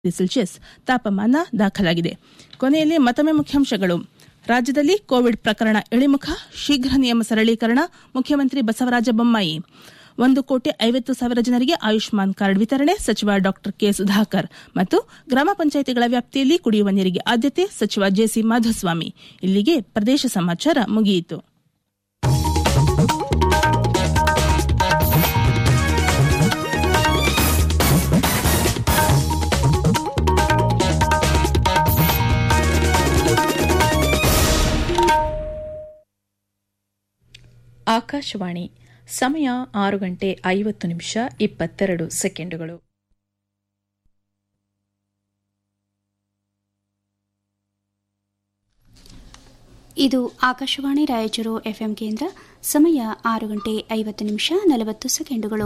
Celsius ತಾಪಮಾನ ದಾಖಲಾಗಿದೆ ಕೊನೆಯಲ್ಲಿ ಮತ್ತೊಮ್ಮೆ ಮುಖ್ಯಾಂಶಗಳು ರಾಜ್ಯದಲ್ಲಿ ಕೋವಿಡ್ ಪ್ರಕರಣ ಇಳಿಮುಖ ಶೀಘ್ರ ನಿಯಮ ಸರಳೀಕರಣ ಮುಖ್ಯಮಂತ್ರಿ ಬಸವರಾಜ ಬೊಮ್ಮಾಯಿ ಒಂದು ಕೋಟಿ ಐವತ್ತು ಸಾವಿರ ಜನರಿಗೆ ಆಯುಷ್ಮಾನ್ ಕಾರ್ಡ್ ವಿತರಣೆ ಸಚಿವ ಡಾ ಕೆ ಸುಧಾಕರ್ ಮತ್ತು ಗ್ರಾಮ ಪಂಚಾಯಿತಿಗಳ ವ್ಯಾಪ್ತಿಯಲ್ಲಿ ಕುಡಿಯುವ ನೀರಿಗೆ ಆದ್ಯತೆ ಸಚಿವ ಜೆಸಿ ಮಾಧುಸ್ವಾಮಿ ಇಲ್ಲಿಗೆ ಪ್ರದೇಶ ಸಮಾಚಾರ ಮುಗಿಯಿತು ಆಕಾಶವಾಣಿ ಸಮಯ ಆರು ಗಂಟೆ ಐವತ್ತು ನಿಮಿಷ ಇಪ್ಪತ್ತೆರಡು ಸೆಕೆಂಡುಗಳು ಇದು ಆಕಾಶವಾಣಿ ರಾಯಚೂರು ಎಫ್ಎಂ ಕೇಂದ್ರ ಸಮಯ ಆರು ಗಂಟೆ ಐವತ್ತು ನಿಮಿಷ ನಲವತ್ತು ಸೆಕೆಂಡುಗಳು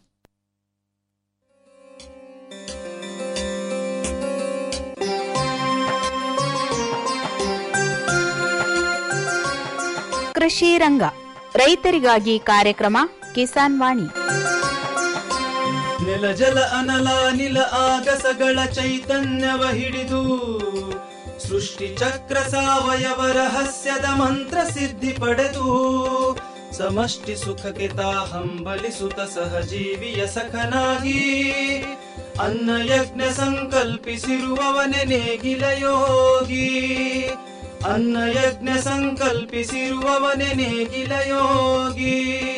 ಕೃಷಿ ರಂಗ ರೈತರಿಗಾಗಿ ಕಾರ್ಯಕ್ರಮ ಕಿಸಾನ್ ವಾಣಿ ನೆಲ ಜಲ ಅನಲ ನಿಲ ಆಗಸಗಳ ಚೈತನ್ಯವ ಹಿಡಿದು ಸೃಷ್ಟಿ ಚಕ್ರ ಸಾವಯವ ರಹಸ್ಯದ ಮಂತ್ರ ಸಿದ್ಧಿ ಪಡೆದು ಸಮಷ್ಟಿ ಸುಖಕ್ಕೆ ತಾ ಹಂಬಲಿಸುತ್ತ ಸಹಜೀವಿಯ ಸಖನಾಗಿ ಅನ್ನ ಯಜ್ಞ ಸಂಕಲ್ಪಿಸಿರುವವನೆ ನೇಗಿಲ ಯೋಗಿ ಅನ್ನ ಯಜ್ಞ ಸಂಕಲ್ಪಿಸಿರುವವನೆ ನೇಗಿಲ ಯೋಗಿ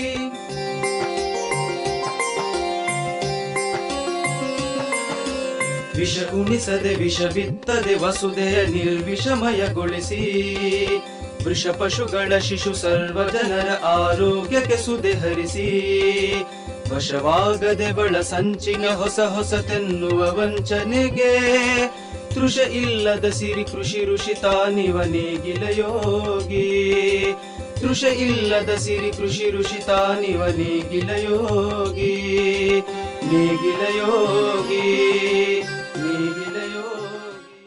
ವಿಷ ಉಣಿಸದೆ ವಿಷ ಬಿತ್ತದೆ ವಸುದೆಯ ನಿರ್ವಿಷಮಯಗೊಳಿಸಿ ವೃಷ ಪಶುಗಳ ಶಿಶು ಸರ್ವ ಜನರ ಆರೋಗ್ಯಕ್ಕೆ ಸುದೆ ಹರಿಸಿ ವಶವಾಗದೆ ಬಳ ಸಂಚಿನ ಹೊಸ ಹೊಸತೆನ್ನುವ ವಂಚನೆಗೆ ತೃಷ ಇಲ್ಲದ ಸಿರಿ ಕೃಷಿ ಋಷಿ ತಾನಿವ ನೇಗಿಲ ಯೋಗಿ ತೃಷ ಇಲ್ಲದ ಸಿರಿ ಕೃಷಿ ಋಷಿ ತಾನಿವ ನೇಗಿಲ ಯೋಗಿ ನೇಗಿಲ ಯೋಗಿ ನೇಗಿಲ ಯೋಗಿ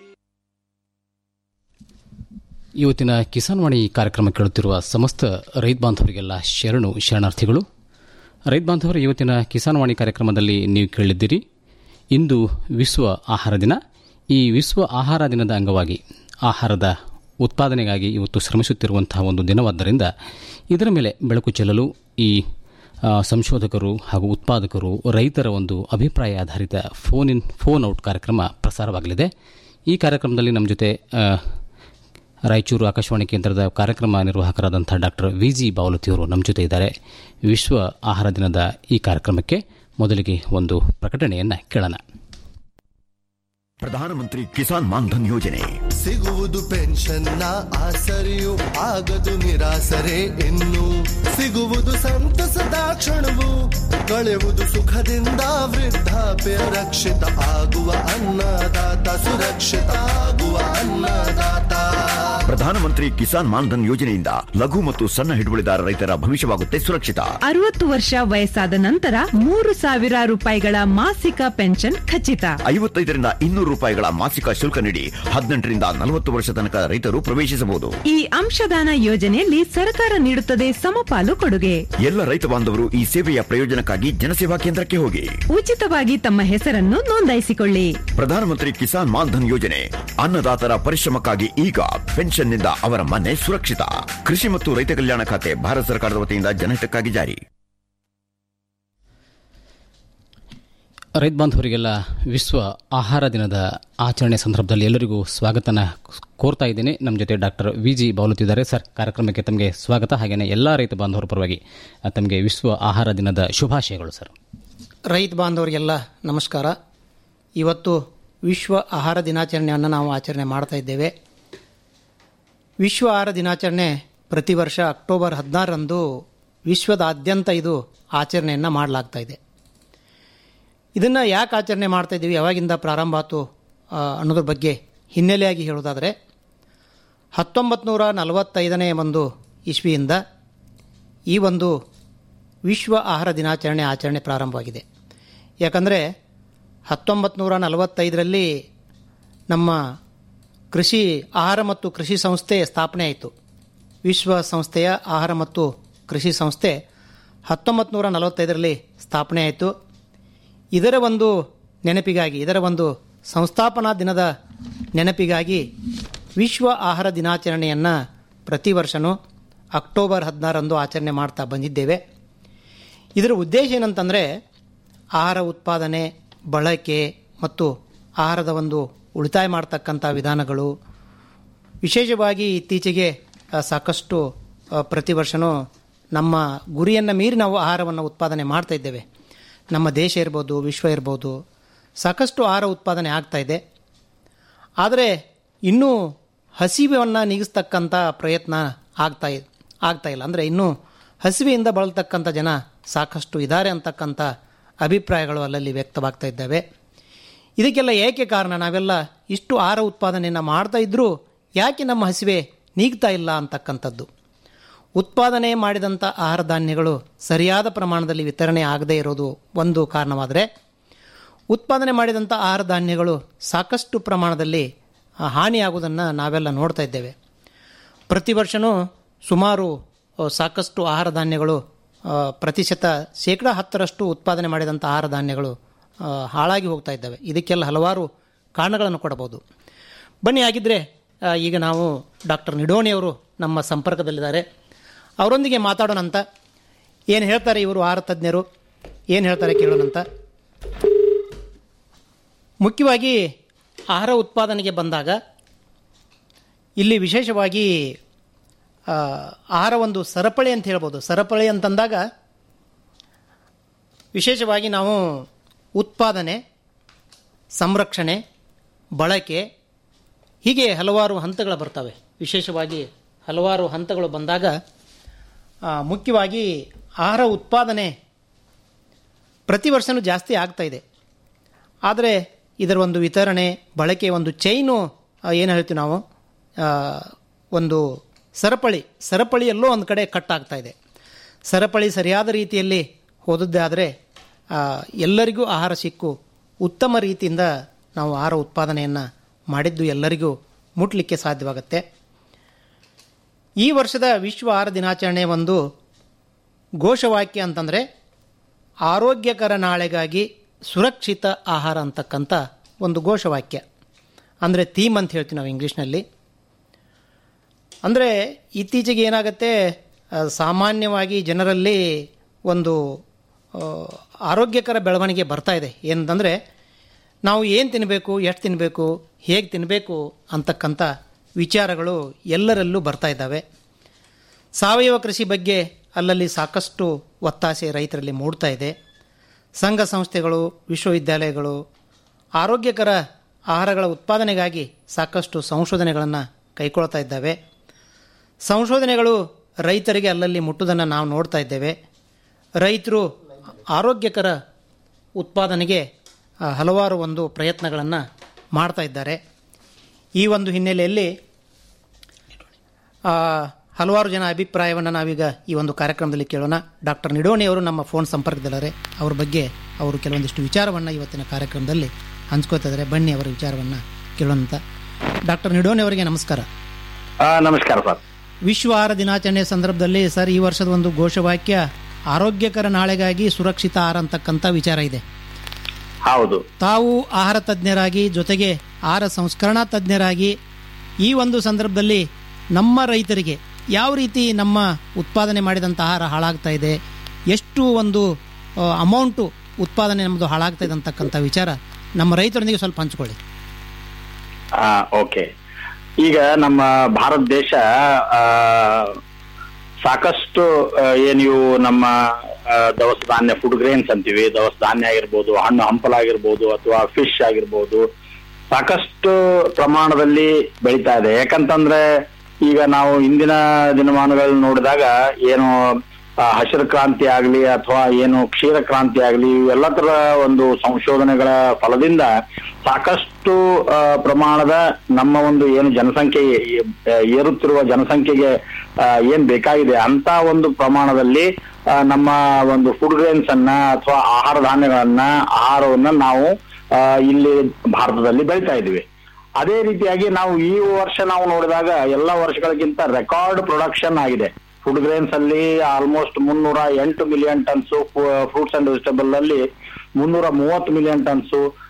ಇವತ್ತಿನ ಕಿಸಾನ್ ವಾಣಿ ಕಾರ್ಯಕ್ರಮ ಕೇಳುತ್ತಿರುವ ಸಮಸ್ತ ರೈತ ಬಾಂಧವರಿಗೆಲ್ಲ ಶರಣು ಶರಣಾರ್ಥಿಗಳು ರೈತ ಬಾಂಧವರು ಇವತ್ತಿನ ಕಿಸಾನ್ ವಾಣಿ ಕಾರ್ಯಕ್ರಮದಲ್ಲಿ ನೀವು ಕೇಳಿದ್ದೀರಿ ಇಂದು ವಿಶ್ವ ಆಹಾರ ದಿನ ಈ ವಿಶ್ವ ಆಹಾರ ದಿನದ ಅಂಗವಾಗಿ ಆಹಾರದ ಉತ್ಪಾದನೆಗಾಗಿ ಇವತ್ತು ಶ್ರಮಿಸುತ್ತಿರುವಂತಹ ಒಂದು ದಿನವಾದ್ದರಿಂದ ಇದರ ಮೇಲೆ ಬೆಳಕು ಚೆಲ್ಲಲು ಈ ಆ, ಸಂಶೋಧಕರು ಹಾಗೂ ಉತ್ಪಾದಕರು ರೈತರ ಒಂದು ಅಭಿಪ್ರಾಯ ಆಧಾರಿತ ಫೋನ್ ಇನ್ ಫೋನ್ ಔಟ್ ಕಾರ್ಯಕ್ರಮ ಪ್ರಸಾರವಾಗಲಿದೆ ಈ ಕಾರ್ಯಕ್ರಮದಲ್ಲಿ ನಮ್ಮ ಜೊತೆ ಆ, ರಾಯಚೂರು ಆಕಾಶವಾಣಿ ಕೇಂದ್ರದ ಕಾರ್ಯಕ್ರಮ ನಿರ್ವಾಹಕರಾದಂಥ ಡಾಕ್ಟರ್ ವಿ ಜಿ ಬಾವಲತಿಯವರು ನಮ್ಮ ಜೊತೆ ಇದ್ದಾರೆ ವಿಶ್ವ ಆಹಾರ ದಿನದ ಈ ಕಾರ್ಯಕ್ರಮಕ್ಕೆ ಮೊದಲಿಗೆ ಒಂದು ಪ್ರಕಟಣೆಯನ್ನು ಕೇಳೋಣ ಪ್ರಧಾನಮಂತ್ರಿ ಕಿಸಾನ್ ಮಾನ್ಧನ್ ಯೋಜನೆ ಸಿಗುವುದು ಪೆನ್ಷನ್ನ ಆಸರೆಯು ಆಗದು ನಿರಾಸರೆ ಇನ್ನು ಸಿಗುವುದು ಸಂತಸದ ಕ್ಷಣವು ಕಳೆಯುವುದು ಸುಖದಿಂದ ವೃದ್ಧಾಪ್ಯ ರಕ್ಷಿತ ಆಗುವ ಅನ್ನದಾತ ಸುರಕ್ಷಿತ ಆಗುವ ಅನ್ನದಾತ ಪ್ರಧಾನಮಂತ್ರಿ ಕಿಸಾನ್ ಮಾನ್ಧನ್ ಯೋಜನೆಯಿಂದ ಲಘು ಮತ್ತು ಸಣ್ಣ ಹಿಡುವಳಿದಾರ ರೈತರ ಭವಿಷ್ಯವಾಗುತ್ತೆ ಸುರಕ್ಷಿತ ಅರವತ್ತು ವರ್ಷ ವಯಸ್ಸಾದ ನಂತರ ಮೂರು ಸಾವಿರ ರೂಪಾಯಿಗಳ ಮಾಸಿಕ ಪೆನ್ಷನ್ ಖಚಿತ ಐವತ್ತೈದರಿಂದ ಇನ್ನೂರು ರೂಪಾಯಿಗಳ ಮಾಸಿಕ ಶುಲ್ಕ ನೀಡಿ ಹದಿನೆಂಟರಿಂದ ನಲವತ್ತು ವರ್ಷ ತನಕ ರೈತರು ಪ್ರವೇಶಿಸಬಹುದು ಈ ಅಂಶದಾನ ಯೋಜನೆಯಲ್ಲಿ ಸರ್ಕಾರ ನೀಡುತ್ತದೆ ಸಮಪಾಲು ಕೊಡುಗೆ ಎಲ್ಲ ರೈತ ಬಾಂಧವರು ಈ ಸೇವೆಯ ಪ್ರಯೋಜನಕ್ಕಾಗಿ ಜನಸೇವಾ ಕೇಂದ್ರಕ್ಕೆ ಹೋಗಿ ಉಚಿತವಾಗಿ ತಮ್ಮ ಹೆಸರನ್ನು ನೋಂದಾಯಿಸಿಕೊಳ್ಳಿ ಪ್ರಧಾನಮಂತ್ರಿ ಕಿಸಾನ್ ಮಾನ್ಧನ್ ಯೋಜನೆ ಅನ್ನದಾತರ ಪರಿಶ್ರಮಕ್ಕಾಗಿ ಈಗ ಪೆನ್ಷನ್ನಿಂದ ಅವರ ಮನೆ ಸುರಕ್ಷಿತ ಕೃಷಿ ಮತ್ತು ರೈತ ಕಲ್ಯಾಣ ಖಾತೆ ಭಾರತ ಸರ್ಕಾರದ ವತಿಯಿಂದ ಜನಹಿತಕ್ಕಾಗಿ ಜಾರಿ ರೈತ ಬಾಂಧವರಿಗೆಲ್ಲ ವಿಶ್ವ ಆಹಾರ ದಿನದ ಆಚರಣೆ ಸಂದರ್ಭದಲ್ಲಿ ಎಲ್ಲರಿಗೂ ಸ್ವಾಗತನ ಕೋರ್ತಾ ಇದ್ದೇನೆ ನಮ್ಮ ಜೊತೆ ಡಾಕ್ಟರ್ ವಿ ಜಿ ಬಾವಲುತ್ತಿದ್ದಾರೆ ಸರ್ ಕಾರ್ಯಕ್ರಮಕ್ಕೆ ತಮಗೆ ಸ್ವಾಗತ ಹಾಗೆಯೇ ಎಲ್ಲ ರೈತ ಬಾಂಧವರ ಪರವಾಗಿ ಆ, ತಮಗೆ ವಿಶ್ವ ಆಹಾರ ದಿನದ ಶುಭಾಶಯಗಳು ಸರ್ ರೈತ ಬಾಂಧವರಿಗೆಲ್ಲ ನಮಸ್ಕಾರ ಇವತ್ತು ವಿಶ್ವ ಆಹಾರ ದಿನಾಚರಣೆಯನ್ನು ನಾವು ಆಚರಣೆ ಮಾಡ್ತಾ ಇದ್ದೇವೆ ವಿಶ್ವ ಆಹಾರ ದಿನಾಚರಣೆ ಪ್ರತಿ ವರ್ಷ ಅಕ್ಟೋಬರ್ ಹದಿನಾರರಂದು ವಿಶ್ವದಾದ್ಯಂತ ಇದು ಆಚರಣೆಯನ್ನು ಮಾಡಲಾಗ್ತಾ ಇದೆ ಇದನ್ನು ಯಾಕೆ ಆಚರಣೆ ಮಾಡ್ತಾ ಇದ್ದೀವಿ ಯಾವಾಗಿಂದ ಪ್ರಾರಂಭ ಆಯಿತು ಆ, ಅನ್ನೋದ್ರ ಬಗ್ಗೆ ಹಿನ್ನೆಲೆಯಾಗಿ ಹೇಳೋದಾದರೆ ಹತ್ತೊಂಬತ್ತು ನೂರ ನಲವತ್ತೈದನೇ ಒಂದು ಇಸ್ವಿಯಿಂದ ಈ ಒಂದು ವಿಶ್ವ ಆಹಾರ ದಿನಾಚರಣೆ ಆಚರಣೆ ಪ್ರಾರಂಭವಾಗಿದೆ ಯಾಕಂದರೆ ಹತ್ತೊಂಬತ್ತು ನೂರ ನಲವತ್ತೈದರಲ್ಲಿ ನಮ್ಮ ಕೃಷಿ ಆಹಾರ ಮತ್ತು ಕೃಷಿ ಸಂಸ್ಥೆ ಸ್ಥಾಪನೆ ಆಯಿತು ವಿಶ್ವ ಸಂಸ್ಥೆಯ ಆಹಾರ ಮತ್ತು ಕೃಷಿ ಸಂಸ್ಥೆ ಹತ್ತೊಂಬತ್ತು ನೂರ ನಲವತ್ತೈದರಲ್ಲಿ ಸ್ಥಾಪನೆ ಆಯಿತು ಇದರ ಒಂದು ನೆನಪಿಗಾಗಿ ಇದರ ಒಂದು ಸಂಸ್ಥಾಪನಾ ದಿನದ ನೆನಪಿಗಾಗಿ ವಿಶ್ವ ಆಹಾರ ದಿನಾಚರಣೆಯನ್ನು ಪ್ರತಿ ವರ್ಷವೂ ಅಕ್ಟೋಬರ್ ಹದಿನಾರಂದು ಆಚರಣೆ ಮಾಡ್ತಾ ಬಂದಿದ್ದೇವೆ ಇದರ ಉದ್ದೇಶ ಏನಂತಂದರೆ ಆಹಾರ ಉತ್ಪಾದನೆ ಬಳಕೆ ಮತ್ತು ಆಹಾರದ ಒಂದು ಉಳಿತಾಯ ಮಾಡ್ತಕ್ಕಂಥ ವಿಧಾನಗಳು ವಿಶೇಷವಾಗಿ ಇತ್ತೀಚೆಗೆ ಆ, ಸಾಕಷ್ಟು ಆ, ಪ್ರತಿ ವರ್ಷವೂ ನಮ್ಮ ಗುರಿಯನ್ನು ಮೀರಿ ನಾವು ಆಹಾರವನ್ನು ಉತ್ಪಾದನೆ ಮಾಡ್ತಾ ಇದ್ದೇವೆ ನಮ್ಮ ದೇಶ ಇರ್ಬೋದು ವಿಶ್ವ ಇರ್ಬೋದು ಸಾಕಷ್ಟು ಆಹಾರ ಉತ್ಪಾದನೆ ಆಗ್ತಾ ಇದೆ ಆದರೆ ಇನ್ನೂ ಹಸಿವೆಯನ್ನು ನೀಗಿಸ್ತಕ್ಕಂಥ ಪ್ರಯತ್ನ ಆಗ್ತಾ ಇ- ಆಗ್ತಾ ಇಲ್ಲ ಅಂದರೆ ಇನ್ನೂ ಹಸಿವೆಯಿಂದ ಬಳಲ್ತಕ್ಕಂಥ ಜನ ಸಾಕಷ್ಟು ಇದ್ದಾರೆ ಅಂತಕ್ಕಂಥ ಅಭಿಪ್ರಾಯಗಳು ಅಲ್ಲಲ್ಲಿ ವ್ಯಕ್ತವಾಗ್ತಾ ಇದ್ದಾವೆ ಇದಕ್ಕೆಲ್ಲ ಏಕೆ ಕಾರಣ ನಾವೆಲ್ಲ ಇಷ್ಟು ಆಹಾರ ಉತ್ಪಾದನೆಯನ್ನು ಮಾಡ್ತಾ ಇದ್ದರೂ ಯಾಕೆ ನಮ್ಮ ಹಸಿವೆ ನೀಗ್ತಾ ಇಲ್ಲ ಅಂತಕ್ಕಂಥದ್ದು ಉತ್ಪಾದನೆ ಮಾಡಿದಂಥ ಆಹಾರ ಧಾನ್ಯಗಳು ಸರಿಯಾದ ಪ್ರಮಾಣದಲ್ಲಿ ವಿತರಣೆ ಆಗದೇ ಇರೋದು ಒಂದು ಕಾರಣವಾದರೆ ಉತ್ಪಾದನೆ ಮಾಡಿದಂಥ ಆಹಾರ ಧಾನ್ಯಗಳು ಸಾಕಷ್ಟು ಪ್ರಮಾಣದಲ್ಲಿ ಆ, ಹಾನಿಯಾಗುವುದನ್ನು ನಾವೆಲ್ಲ ನೋಡ್ತಾ ಇದ್ದೇವೆ ಪ್ರತಿ ವರ್ಷವೂ ಸುಮಾರು ಆ, ಸಾಕಷ್ಟು ಆಹಾರ ಧಾನ್ಯಗಳು ಆ, ಪ್ರತಿಶತ ಶೇಕಡ ಹತ್ತರಷ್ಟು ಉತ್ಪಾದನೆ ಮಾಡಿದಂಥ ಆಹಾರ ಧಾನ್ಯಗಳು ಆ, ಹಾಳಾಗಿ ಹೋಗ್ತಾ ಇದ್ದಾವೆ ಇದಕ್ಕೆಲ್ಲ ಹಲವಾರು ಕಾರಣಗಳನ್ನು ಕೊಡಬಹುದು ಬನ್ನಿ ಆಗಿದ್ದರೆ ಆ, ಈಗ ನಾವು ಡಾಕ್ಟರ್ ನಿಡೋಣಿಯವರು ನಮ್ಮ ಸಂಪರ್ಕದಲ್ಲಿದ್ದಾರೆ ಅವರೊಂದಿಗೆ ಮಾತಾಡೋಣಂತ ಏನು ಹೇಳ್ತಾರೆ ಇವರು ಆಹಾರ ತಜ್ಞರು ಏನು ಹೇಳ್ತಾರೆ ಕೇಳೋಣಂತ ಮುಖ್ಯವಾಗಿ ಆಹಾರ ಉತ್ಪಾದನೆಗೆ ಬಂದಾಗ ಇಲ್ಲಿ ವಿಶೇಷವಾಗಿ ಆ, ಆಹಾರ ಒಂದು ಸರಪಳಿ ಅಂತ ಹೇಳ್ಬೋದು ಸರಪಳಿ ಅಂತಂದಾಗ ವಿಶೇಷವಾಗಿ ನಾವು ಉತ್ಪಾದನೆ ಸಂರಕ್ಷಣೆ ಬಳಕೆ ಹೀಗೆ ಹಲವಾರು ಹಂತಗಳು ಬರ್ತವೆ ವಿಶೇಷವಾಗಿ ಹಲವಾರು ಹಂತಗಳು ಬಂದಾಗ ಆ, ಮುಖ್ಯವಾಗಿ ಆಹಾರ ಉತ್ಪಾದನೆ ಪ್ರತಿ ವರ್ಷವೂ ಜಾಸ್ತಿ ಆಗ್ತಾ ಇದೆ ಆದರೆ ಇದರ ಒಂದು ವಿತರಣೆ ಬಳಕೆ ಒಂದು ಚೈನು ಏನು ಹೇಳ್ತೀವಿ ನಾವು ಆ, ಒಂದು ಸರಪಳಿ ಸರಪಳಿ ಎಲ್ಲೋ ಒಂದು ಕಡೆ ಕಟ್ ಆಗ್ತಾ ಇದೆ ಸರಪಳಿ ಸರಿಯಾದ ರೀತಿಯಲ್ಲಿ ಹೋದದ್ದೇ ಆದರೆ ಆ, ಎಲ್ಲರಿಗೂ ಆಹಾರ ಸಿಕ್ಕು ಉತ್ತಮ ರೀತಿಯಿಂದ ನಾವು ಆಹಾರ ಉತ್ಪಾದನೆಯನ್ನು ಮಾಡಿದ್ದು ಎಲ್ಲರಿಗೂ ಮುಟ್ಲಿಕ್ಕೆ ಸಾಧ್ಯವಾಗುತ್ತೆ ಈ ವರ್ಷದ ವಿಶ್ವ ಆಹಾರ ದಿನಾಚರಣೆ ಒಂದು ಘೋಷವಾಕ್ಯ ಅಂತಂದರೆ ಆರೋಗ್ಯಕರ ನಾಳೆಗಾಗಿ ಸುರಕ್ಷಿತ ಆಹಾರ ಅಂತಕ್ಕಂಥ ಒಂದು ಘೋಷವಾಕ್ಯ ಅಂದರೆ ಥೀಮ್ ಅಂತ ಹೇಳ್ತೀವಿ ನಾವು ಇಂಗ್ಲೀಷ್ನಲ್ಲಿ ಅಂದರೆ ಇತ್ತೀಚೆಗೆ ಏನಾಗುತ್ತೆ ಆ, ಸಾಮಾನ್ಯವಾಗಿ ಜನರಲ್ಲಿ ಒಂದು ಆ, ಆರೋಗ್ಯಕರ ಬೆಳವಣಿಗೆ ಬರ್ತಾ ಇದೆ ಏನಂತಂದರೆ ನಾವು ಏನು ತಿನ್ನಬೇಕು ಎಷ್ಟು ತಿನ್ನಬೇಕು ಹೇಗೆ ತಿನ್ನಬೇಕು ಅಂತಕ್ಕಂಥ ವಿಚಾರಗಳು ಎಲ್ಲರಲ್ಲೂ ಬರ್ತಾ ಇದ್ದಾವೆ ಸಾವಯವ ಕೃಷಿ ಬಗ್ಗೆ ಅಲ್ಲಲ್ಲಿ ಸಾಕಷ್ಟು ಒತ್ತಾಸೆ ರೈತರಲ್ಲಿ ಮೂಡ್ತಾ ಇದೆ ಸಂಘ ಸಂಸ್ಥೆಗಳು ವಿಶ್ವವಿದ್ಯಾಲಯಗಳು ಆರೋಗ್ಯಕರ ಆಹಾರಗಳ ಉತ್ಪಾದನೆಗಾಗಿ ಸಾಕಷ್ಟು ಸಂಶೋಧನೆಗಳನ್ನು ಕೈಗೊಳ್ತಾ ಇದ್ದಾವೆ ಸಂಶೋಧನೆಗಳು ರೈತರಿಗೆ ಅಲ್ಲಲ್ಲಿ ಮುಟ್ಟುವುದನ್ನು ನಾವು ನೋಡ್ತಾ ಇದ್ದೇವೆ ರೈತರು ಆರೋಗ್ಯಕರ ಉತ್ಪಾದನೆಗೆ ಆ, ಹಲವಾರು ಒಂದು ಪ್ರಯತ್ನಗಳನ್ನು ಮಾಡ್ತಾ ಇದ್ದಾರೆ ಈ ಒಂದು ಹಿನ್ನೆಲೆಯಲ್ಲಿ ಆ, ಹಲವಾರು ಜನ ಅಭಿಪ್ರಾಯವನ್ನು ನಾವೀಗ ಈ ಒಂದು ಕಾರ್ಯಕ್ರಮದಲ್ಲಿ ಕೇಳೋಣ ಡಾಕ್ಟರ್ ನಿಡೋಣಿ ಅವರು ನಮ್ಮ ಫೋನ್ ಸಂಪರ್ಕದಲ್ಲಿದ್ದಾರೆ ಅವ್ರ ಬಗ್ಗೆ ಅವರು ಕೆಲವೊಂದಿಷ್ಟು ವಿಚಾರವನ್ನು ಇವತ್ತಿನ ಕಾರ್ಯಕ್ರಮದಲ್ಲಿ ಹಂಚ್ಕೋತಾ ಇದ್ದಾರೆ ಬನ್ನಿ ಅವರ ವಿಚಾರವನ್ನು ಕೇಳೋಣ ಡಾಕ್ಟರ್ ನಿಡೋಣಿ ಅವರಿಗೆ ನಮಸ್ಕಾರ ನಮಸ್ಕಾರ ಸರ್ ವಿಶ್ವ ಆಹಾರ ದಿನಾಚರಣೆ ಸಂದರ್ಭದಲ್ಲಿ ಸರ್ ಈ ವರ್ಷದ ಒಂದು ಘೋಷವಾಕ್ಯ ಆರೋಗ್ಯಕರ ನಾಳೆಗಾಗಿ ಸುರಕ್ಷಿತ ಆಹಾರ ಅಂತಕ್ಕಂಥ ವಿಚಾರ ಇದೆ ಹೌದು ತಾವು ಆಹಾರ ತಜ್ಞರಾಗಿ ಜೊತೆಗೆ ಆಹಾರ ಸಂಸ್ಕರಣಾ ತಜ್ಞರಾಗಿ ಈ ಒಂದು ಸಂದರ್ಭದಲ್ಲಿ ನಮ್ಮ ರೈತರಿಗೆ ಯಾವ ರೀತಿ ನಮ್ಮ ಉತ್ಪಾದನೆ ಮಾಡಿದಂಥ ಆಹಾರ ಹಾಳಾಗ್ತಾ ಇದೆ ಎಷ್ಟು ಒಂದು ಅಮೌಂಟು ಉತ್ಪಾದನೆ ನಮ್ಮದು ಹಾಳಾಗ್ತಾ ಇದೆ ಅಂತಕ್ಕಂಥ ವಿಚಾರ ನಮ್ಮ ರೈತರೊಂದಿಗೆ ಸ್ವಲ್ಪ ಹಂಚ್ಕೊಳ್ಳಿ ಓಕೆ ಈಗ ನಮ್ಮ ಭಾರತ ದೇಶ ಆ, ಸಾಕಷ್ಟು ಆ, ಏನ್ ಇವು ನಮ್ಮ ಆ, ದವಸ ಧಾನ್ಯ ಫುಡ್ ಗ್ರೇನ್ಸ್ ಅಂತೀವಿ ದವಸ ಧಾನ್ಯ ಆಗಿರ್ಬೋದು ಹಣ್ಣು ಹಂಪಲಾಗಿರ್ಬೋದು ಅಥವಾ ಫಿಶ್ ಆಗಿರ್ಬೋದು ಸಾಕಷ್ಟು ಪ್ರಮಾಣದಲ್ಲಿ ಬೆಳೀತಾ ಇದೆ ಯಾಕಂತಂದ್ರೆ ಈಗ ನಾವು ಇಂದಿನ ದಿನಮಾನಗಳು ನೋಡಿದಾಗ ಏನು ಆ, ಹಸಿರು ಕ್ರಾಂತಿ ಆಗ್ಲಿ ಅಥವಾ ಏನು ಕ್ಷೀರ ಕ್ರಾಂತಿ ಆಗ್ಲಿ ಇವೆಲ್ಲ ತರ ಒಂದು ಸಂಶೋಧನೆಗಳ ಫಲದಿಂದ ಸಾಕಷ್ಟು ಆ, ಪ್ರಮಾಣದ ನಮ್ಮ ಒಂದು ಏನು ಜನಸಂಖ್ಯೆ ಏ- ಏರುತ್ತಿರುವ ಜನಸಂಖ್ಯೆಗೆ ಆ, ಏನ್ ಬೇಕಾಗಿದೆ ಅಂತ ಒಂದು ಪ್ರಮಾಣದಲ್ಲಿ ಆ, ನಮ್ಮ ಒಂದು ಫುಡ್ ಗ್ರೇನ್ಸ್ ಅನ್ನ ಅಥವಾ ಆಹಾರ ಧಾನ್ಯಗಳನ್ನ ಆಹಾರವನ್ನ ನಾವು ಆ, ಇಲ್ಲಿ ಭಾರತದಲ್ಲಿ ಬೆಳಿತಾ ಇದ್ವಿ ಅದೇ ರೀತಿಯಾಗಿ ನಾವು ಈ ವರ್ಷ ನಾವು ನೋಡಿದಾಗ ಎಲ್ಲ ವರ್ಷಗಳಿಗಿಂತ ರೆಕಾರ್ಡ್ ಪ್ರೊಡಕ್ಷನ್ ಆಗಿದೆ ಫುಡ್ ಗ್ರೇನ್ಸ್ ಅಲ್ಲಿ ಆಲ್ಮೋಸ್ಟ್ ಮುನ್ನೂರ ಎಂಟು million tons fruits and vegetable ಅಲ್ಲಿ ಮುನ್ನೂರ ಮೂವತ್ತು ಮಿಲಿಯನ್ ಟನ್ಸ್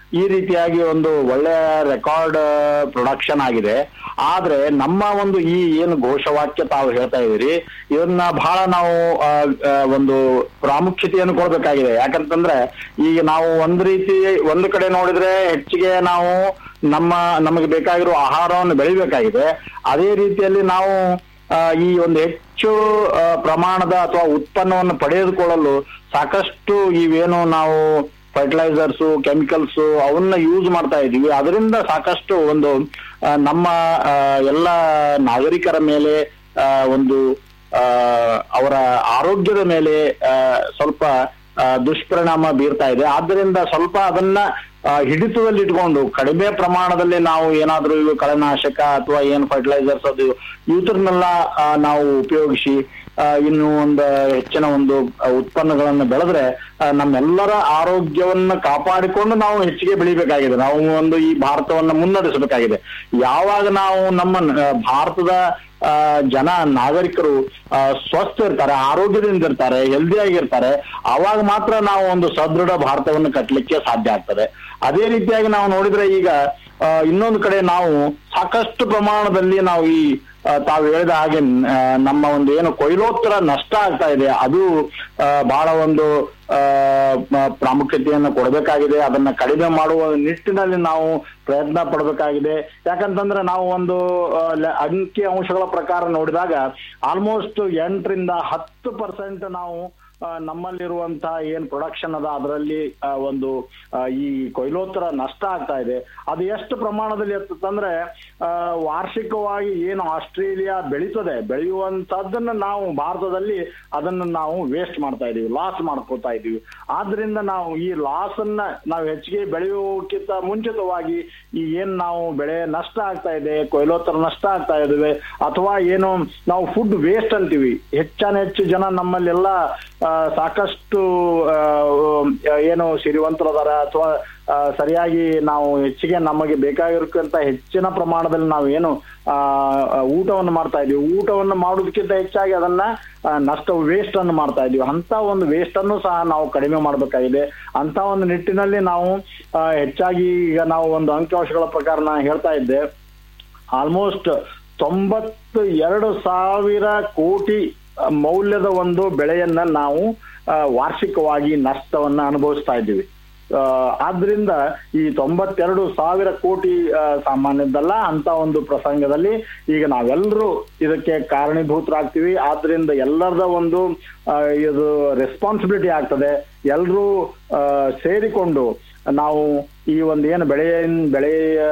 ಈ ರೀತಿಯಾಗಿ ಒಂದು ಒಳ್ಳೆಯ ರೆಕಾರ್ಡ್ ಪ್ರೊಡಕ್ಷನ್ ಆಗಿದೆ ಆದ್ರೆ ನಮ್ಮ ಒಂದು ಈ ಏನು ಘೋಷವಾಕ್ಯ ತಾವು ಹೇಳ್ತಾ ಇದೀರಿ ಇದನ್ನ ಬಹಳ ನಾವು ಆ, ಆ, ಒಂದು ಪ್ರಾಮುಖ್ಯತೆಯನ್ನು ಕೊಡ್ಬೇಕಾಗಿದೆ ಯಾಕಂತಂದ್ರೆ ಈಗ ನಾವು ಒಂದ್ ರೀತಿ ಒಂದು ಕಡೆ ನೋಡಿದ್ರೆ ಹೆಚ್ಚಿಗೆ ನಾವು ನಮ್ಮ ನಮಗೆ ಬೇಕಾಗಿರೋ ಆಹಾರವನ್ನು ಬೆಳಿಬೇಕಾಗಿದೆ ಅದೇ ರೀತಿಯಲ್ಲಿ ನಾವು ಆ, ಈ ಒಂದು ಹೆಚ್ಚು ಆ, ಪ್ರಮಾಣದ ಅಥವಾ ಉತ್ಪನ್ನವನ್ನು ಪಡೆದುಕೊಳ್ಳಲು ಸಾಕಷ್ಟು ಇವೇನು ನಾವು ಫರ್ಟಿಲೈಸರ್ಸ್ ಕೆಮಿಕಲ್ಸ್ ಅವನ್ನ ಯೂಸ್ ಮಾಡ್ತಾ ಇದೀವಿ ಅದರಿಂದ ಸಾಕಷ್ಟು ಒಂದು ಆ, ನಮ್ಮ ಆ, ಎಲ್ಲ ನಾಗರಿಕರ ಮೇಲೆ ಆ, ಒಂದು ಆ, ಅವರ ಆರೋಗ್ಯದ ಮೇಲೆ ಆ, ಸ್ವಲ್ಪ ಆ, ದುಷ್ಪರಿಣಾಮ ಬೀರ್ತಾ ಇದೆ ಆದ್ದರಿಂದ ಸ್ವಲ್ಪ ಅದನ್ನ ಆ, ಹಿಡಿತದಲ್ಲಿ ಇಟ್ಕೊಂಡು ಕಡಿಮೆ ಪ್ರಮಾಣದಲ್ಲಿ ನಾವು ಏನಾದ್ರೂ ಇವು ಕಳೆನಾಶಕ ಅಥವಾ ಏನು ಫರ್ಟಿಲೈಸರ್ಸ್ ಅದು ಇವತ್ರನ್ನೆಲ್ಲ ಆ, ನಾವು ಉಪಯೋಗಿಸಿ ಆ, ಇನ್ನು ಒಂದು ಹೆಚ್ಚಿನ ಒಂದು ಆ, ಉತ್ಪನ್ನಗಳನ್ನು ಬೆಳೆದ್ರೆ ಆ, ನಮ್ಮೆಲ್ಲರ ಆರೋಗ್ಯವನ್ನ ಕಾಪಾಡಿಕೊಂಡು ನಾವು ಹೆಚ್ಚಿಗೆ ಬೆಳಿಬೇಕಾಗಿದೆ ನಾವು ಒಂದು ಈ ಭಾರತವನ್ನ ಮುನ್ನಡೆಸಬೇಕಾಗಿದೆ ಯಾವಾಗ ನಾವು ನಮ್ಮ ಆ, ಭಾರತದ ಆ, ಜನ ನಾಗರಿಕರು ಆ, ಸ್ವಸ್ಥ ಇರ್ತಾರೆ ಆರೋಗ್ಯದಿಂದ ಇರ್ತಾರೆ ಹೆಲ್ದಿ ಆಗಿರ್ತಾರೆ ಅವಾಗ ಮಾತ್ರ ನಾವು ಒಂದು ಸದೃಢ ಭಾರತವನ್ನು ಕಟ್ಟಲಿಕ್ಕೆ ಸಾಧ್ಯ ಆಗ್ತದೆ ಅದೇ ರೀತಿಯಾಗಿ ನಾವು ನೋಡಿದ್ರೆ ಈಗ ಆ, ಇನ್ನೊಂದು ಕಡೆ ನಾವು ಸಾಕಷ್ಟು ಪ್ರಮಾಣದಲ್ಲಿ ನಾವು ಈ ಆ, ತಾವು ಹೇಳಿದ ಹಾಗೆ ಆ, ನಮ್ಮ ಒಂದು ಏನು ಕೊಯ್ಲೋತ್ತರ ನಷ್ಟ ಆಗ್ತಾ ಇದೆ ಅದು ಆ, ಬಹಳ ಒಂದು ಆ, ಮ- ಪ್ರಾಮುಖ್ಯತೆಯನ್ನು ಕೊಡಬೇಕಾಗಿದೆ ಅದನ್ನ ಕಡಿಮೆ ಮಾಡುವ ನಿಟ್ಟಿನಲ್ಲಿ ನಾವು ಪ್ರಯತ್ನ ಪಡಬೇಕಾಗಿದೆ ಯಾಕಂತಂದ್ರೆ ನಾವು ಒಂದು ಆ, ಲ- ಅಂಕಿ ಅಂಶಗಳ ಪ್ರಕಾರ ನೋಡಿದಾಗ ಆಲ್ಮೋಸ್ಟ್ ಎಂಟರಿಂದ ಹತ್ತು ಪರ್ಸೆಂಟ್ ನಾವು ಆ, ನಮ್ಮಲ್ಲಿರುವಂತಹ ಏನ್ ಪ್ರೊಡಕ್ಷನ್ ಅದ ಅದರಲ್ಲಿ ಆ, ಒಂದು ಆ, ಈ ಕೊಯ್ಲೋತ್ತರ ನಷ್ಟ ಆಗ್ತಾ ಇದೆ ಅದು ಎಷ್ಟು ಪ್ರಮಾಣದಲ್ಲಿ ಅಂತಂದ್ರೆ ಆ, ವಾರ್ಷಿಕವಾಗಿ ಏನು ಆಸ್ಟ್ರೇಲಿಯಾ ಬೆಳೀತದೆ ಬೆಳೆಯುವಂತದ್ದನ್ನ ನಾವು ಭಾರತದಲ್ಲಿ ಅದನ್ನ ನಾವು ವೇಸ್ಟ್ ಮಾಡ್ತಾ ಇದೀವಿ ಲಾಸ್ ಮಾಡ್ಕೋತಾ ಇದೀವಿ ಆದ್ರಿಂದ ನಾವು ಈ ಲಾಸ್ ಅನ್ನ ನಾವು ಹೆಚ್ಚಿಗೆ ಬೆಳೆಯೋಕ್ಕಿಂತ ಮುಂಚಿತವಾಗಿ ಈ ಏನ್ ನಾವು ಬೆಳೆ ನಷ್ಟ ಆಗ್ತಾ ಇದೆ ಕೊಯ್ಲೋತ್ತರ ನಷ್ಟ ಆಗ್ತಾ ಇದಾವೆ ಅಥವಾ ಏನು ನಾವು ಫುಡ್ ವೇಸ್ಟ್ ಅಂತೀವಿ ಹೆಚ್ಚಾನ ಹೆಚ್ಚು ಜನ ನಮ್ಮಲ್ಲೆಲ್ಲ ಆ, ಸಾಕಷ್ಟು ಆ, ಏನು ಸಿರಿವಂತರದಾರ ಅಥವಾ ಆ, ಸರಿಯಾಗಿ ನಾವು ಹೆಚ್ಚಿಗೆ ನಮಗೆ ಬೇಕಾಗಿರಕ್ಕಂತ ಹೆಚ್ಚಿನ ಪ್ರಮಾಣದಲ್ಲಿ ನಾವು ಏನು ಆ, ಆ, ಊಟವನ್ನು ಮಾಡ್ತಾ ಇದೀವಿ ಊಟವನ್ನು ಮಾಡೋದಕ್ಕಿಂತ ಹೆಚ್ಚಾಗಿ ಅದನ್ನ ಆ, ನಷ್ಟ ವೇಸ್ಟ್ ಅನ್ನು ಮಾಡ್ತಾ ಇದೀವಿ ಅಂತ ಒಂದು ವೇಸ್ಟ್ ಅನ್ನು ಸಹ ನಾವು ಕಡಿಮೆ ಮಾಡಬೇಕಾಗಿದೆ ಅಂತ ಒಂದು ನಿಟ್ಟಿನಲ್ಲಿ ನಾವು ಆ, ಹೆಚ್ಚಾಗಿ ಈಗ ನಾವು ಒಂದು ಅಂಕಿಅಂಶಗಳ ಪ್ರಕಾರ ನಾನು ಹೇಳ್ತಾ ಇದ್ದೆ ಆಲ್ಮೋಸ್ಟ್ ತೊಂಬತ್ತು ಎರಡು ಸಾವಿರ ಕೋಟಿ ಆ, ಮೌಲ್ಯದ ಒಂದು ಬೆಳೆಯನ್ನ ನಾವು ಆ, ವಾರ್ಷಿಕವಾಗಿ ನಷ್ಟವನ್ನ ಅನುಭವಿಸ್ತಾ ಇದ್ದೀವಿ ಆ, ಆದ್ರಿಂದ ಈ ತೊಂಬತ್ತೆರಡು ಸಾವಿರ ಕೋಟಿ ಆ, ಸಾಮಾನ್ಯದ್ದಲ್ಲ ಅಂತ ಒಂದು ಪ್ರಸಂಗದಲ್ಲಿ ಈಗ ನಾವೆಲ್ಲರೂ ಇದಕ್ಕೆ ಕಾರಣೀಭೂತರಾಗ್ತೀವಿ ಆದ್ರಿಂದ ಎಲ್ಲರದ ಒಂದು ಆ, ಇದು ರೆಸ್ಪಾನ್ಸಿಬಿಲಿಟಿ ಆಗ್ತದೆ ಎಲ್ಲರೂ ಸೇರಿಕೊಂಡು ನಾವು ಈ ಒಂದು ಏನು ಬೆಳೆ ಬೆಳೆ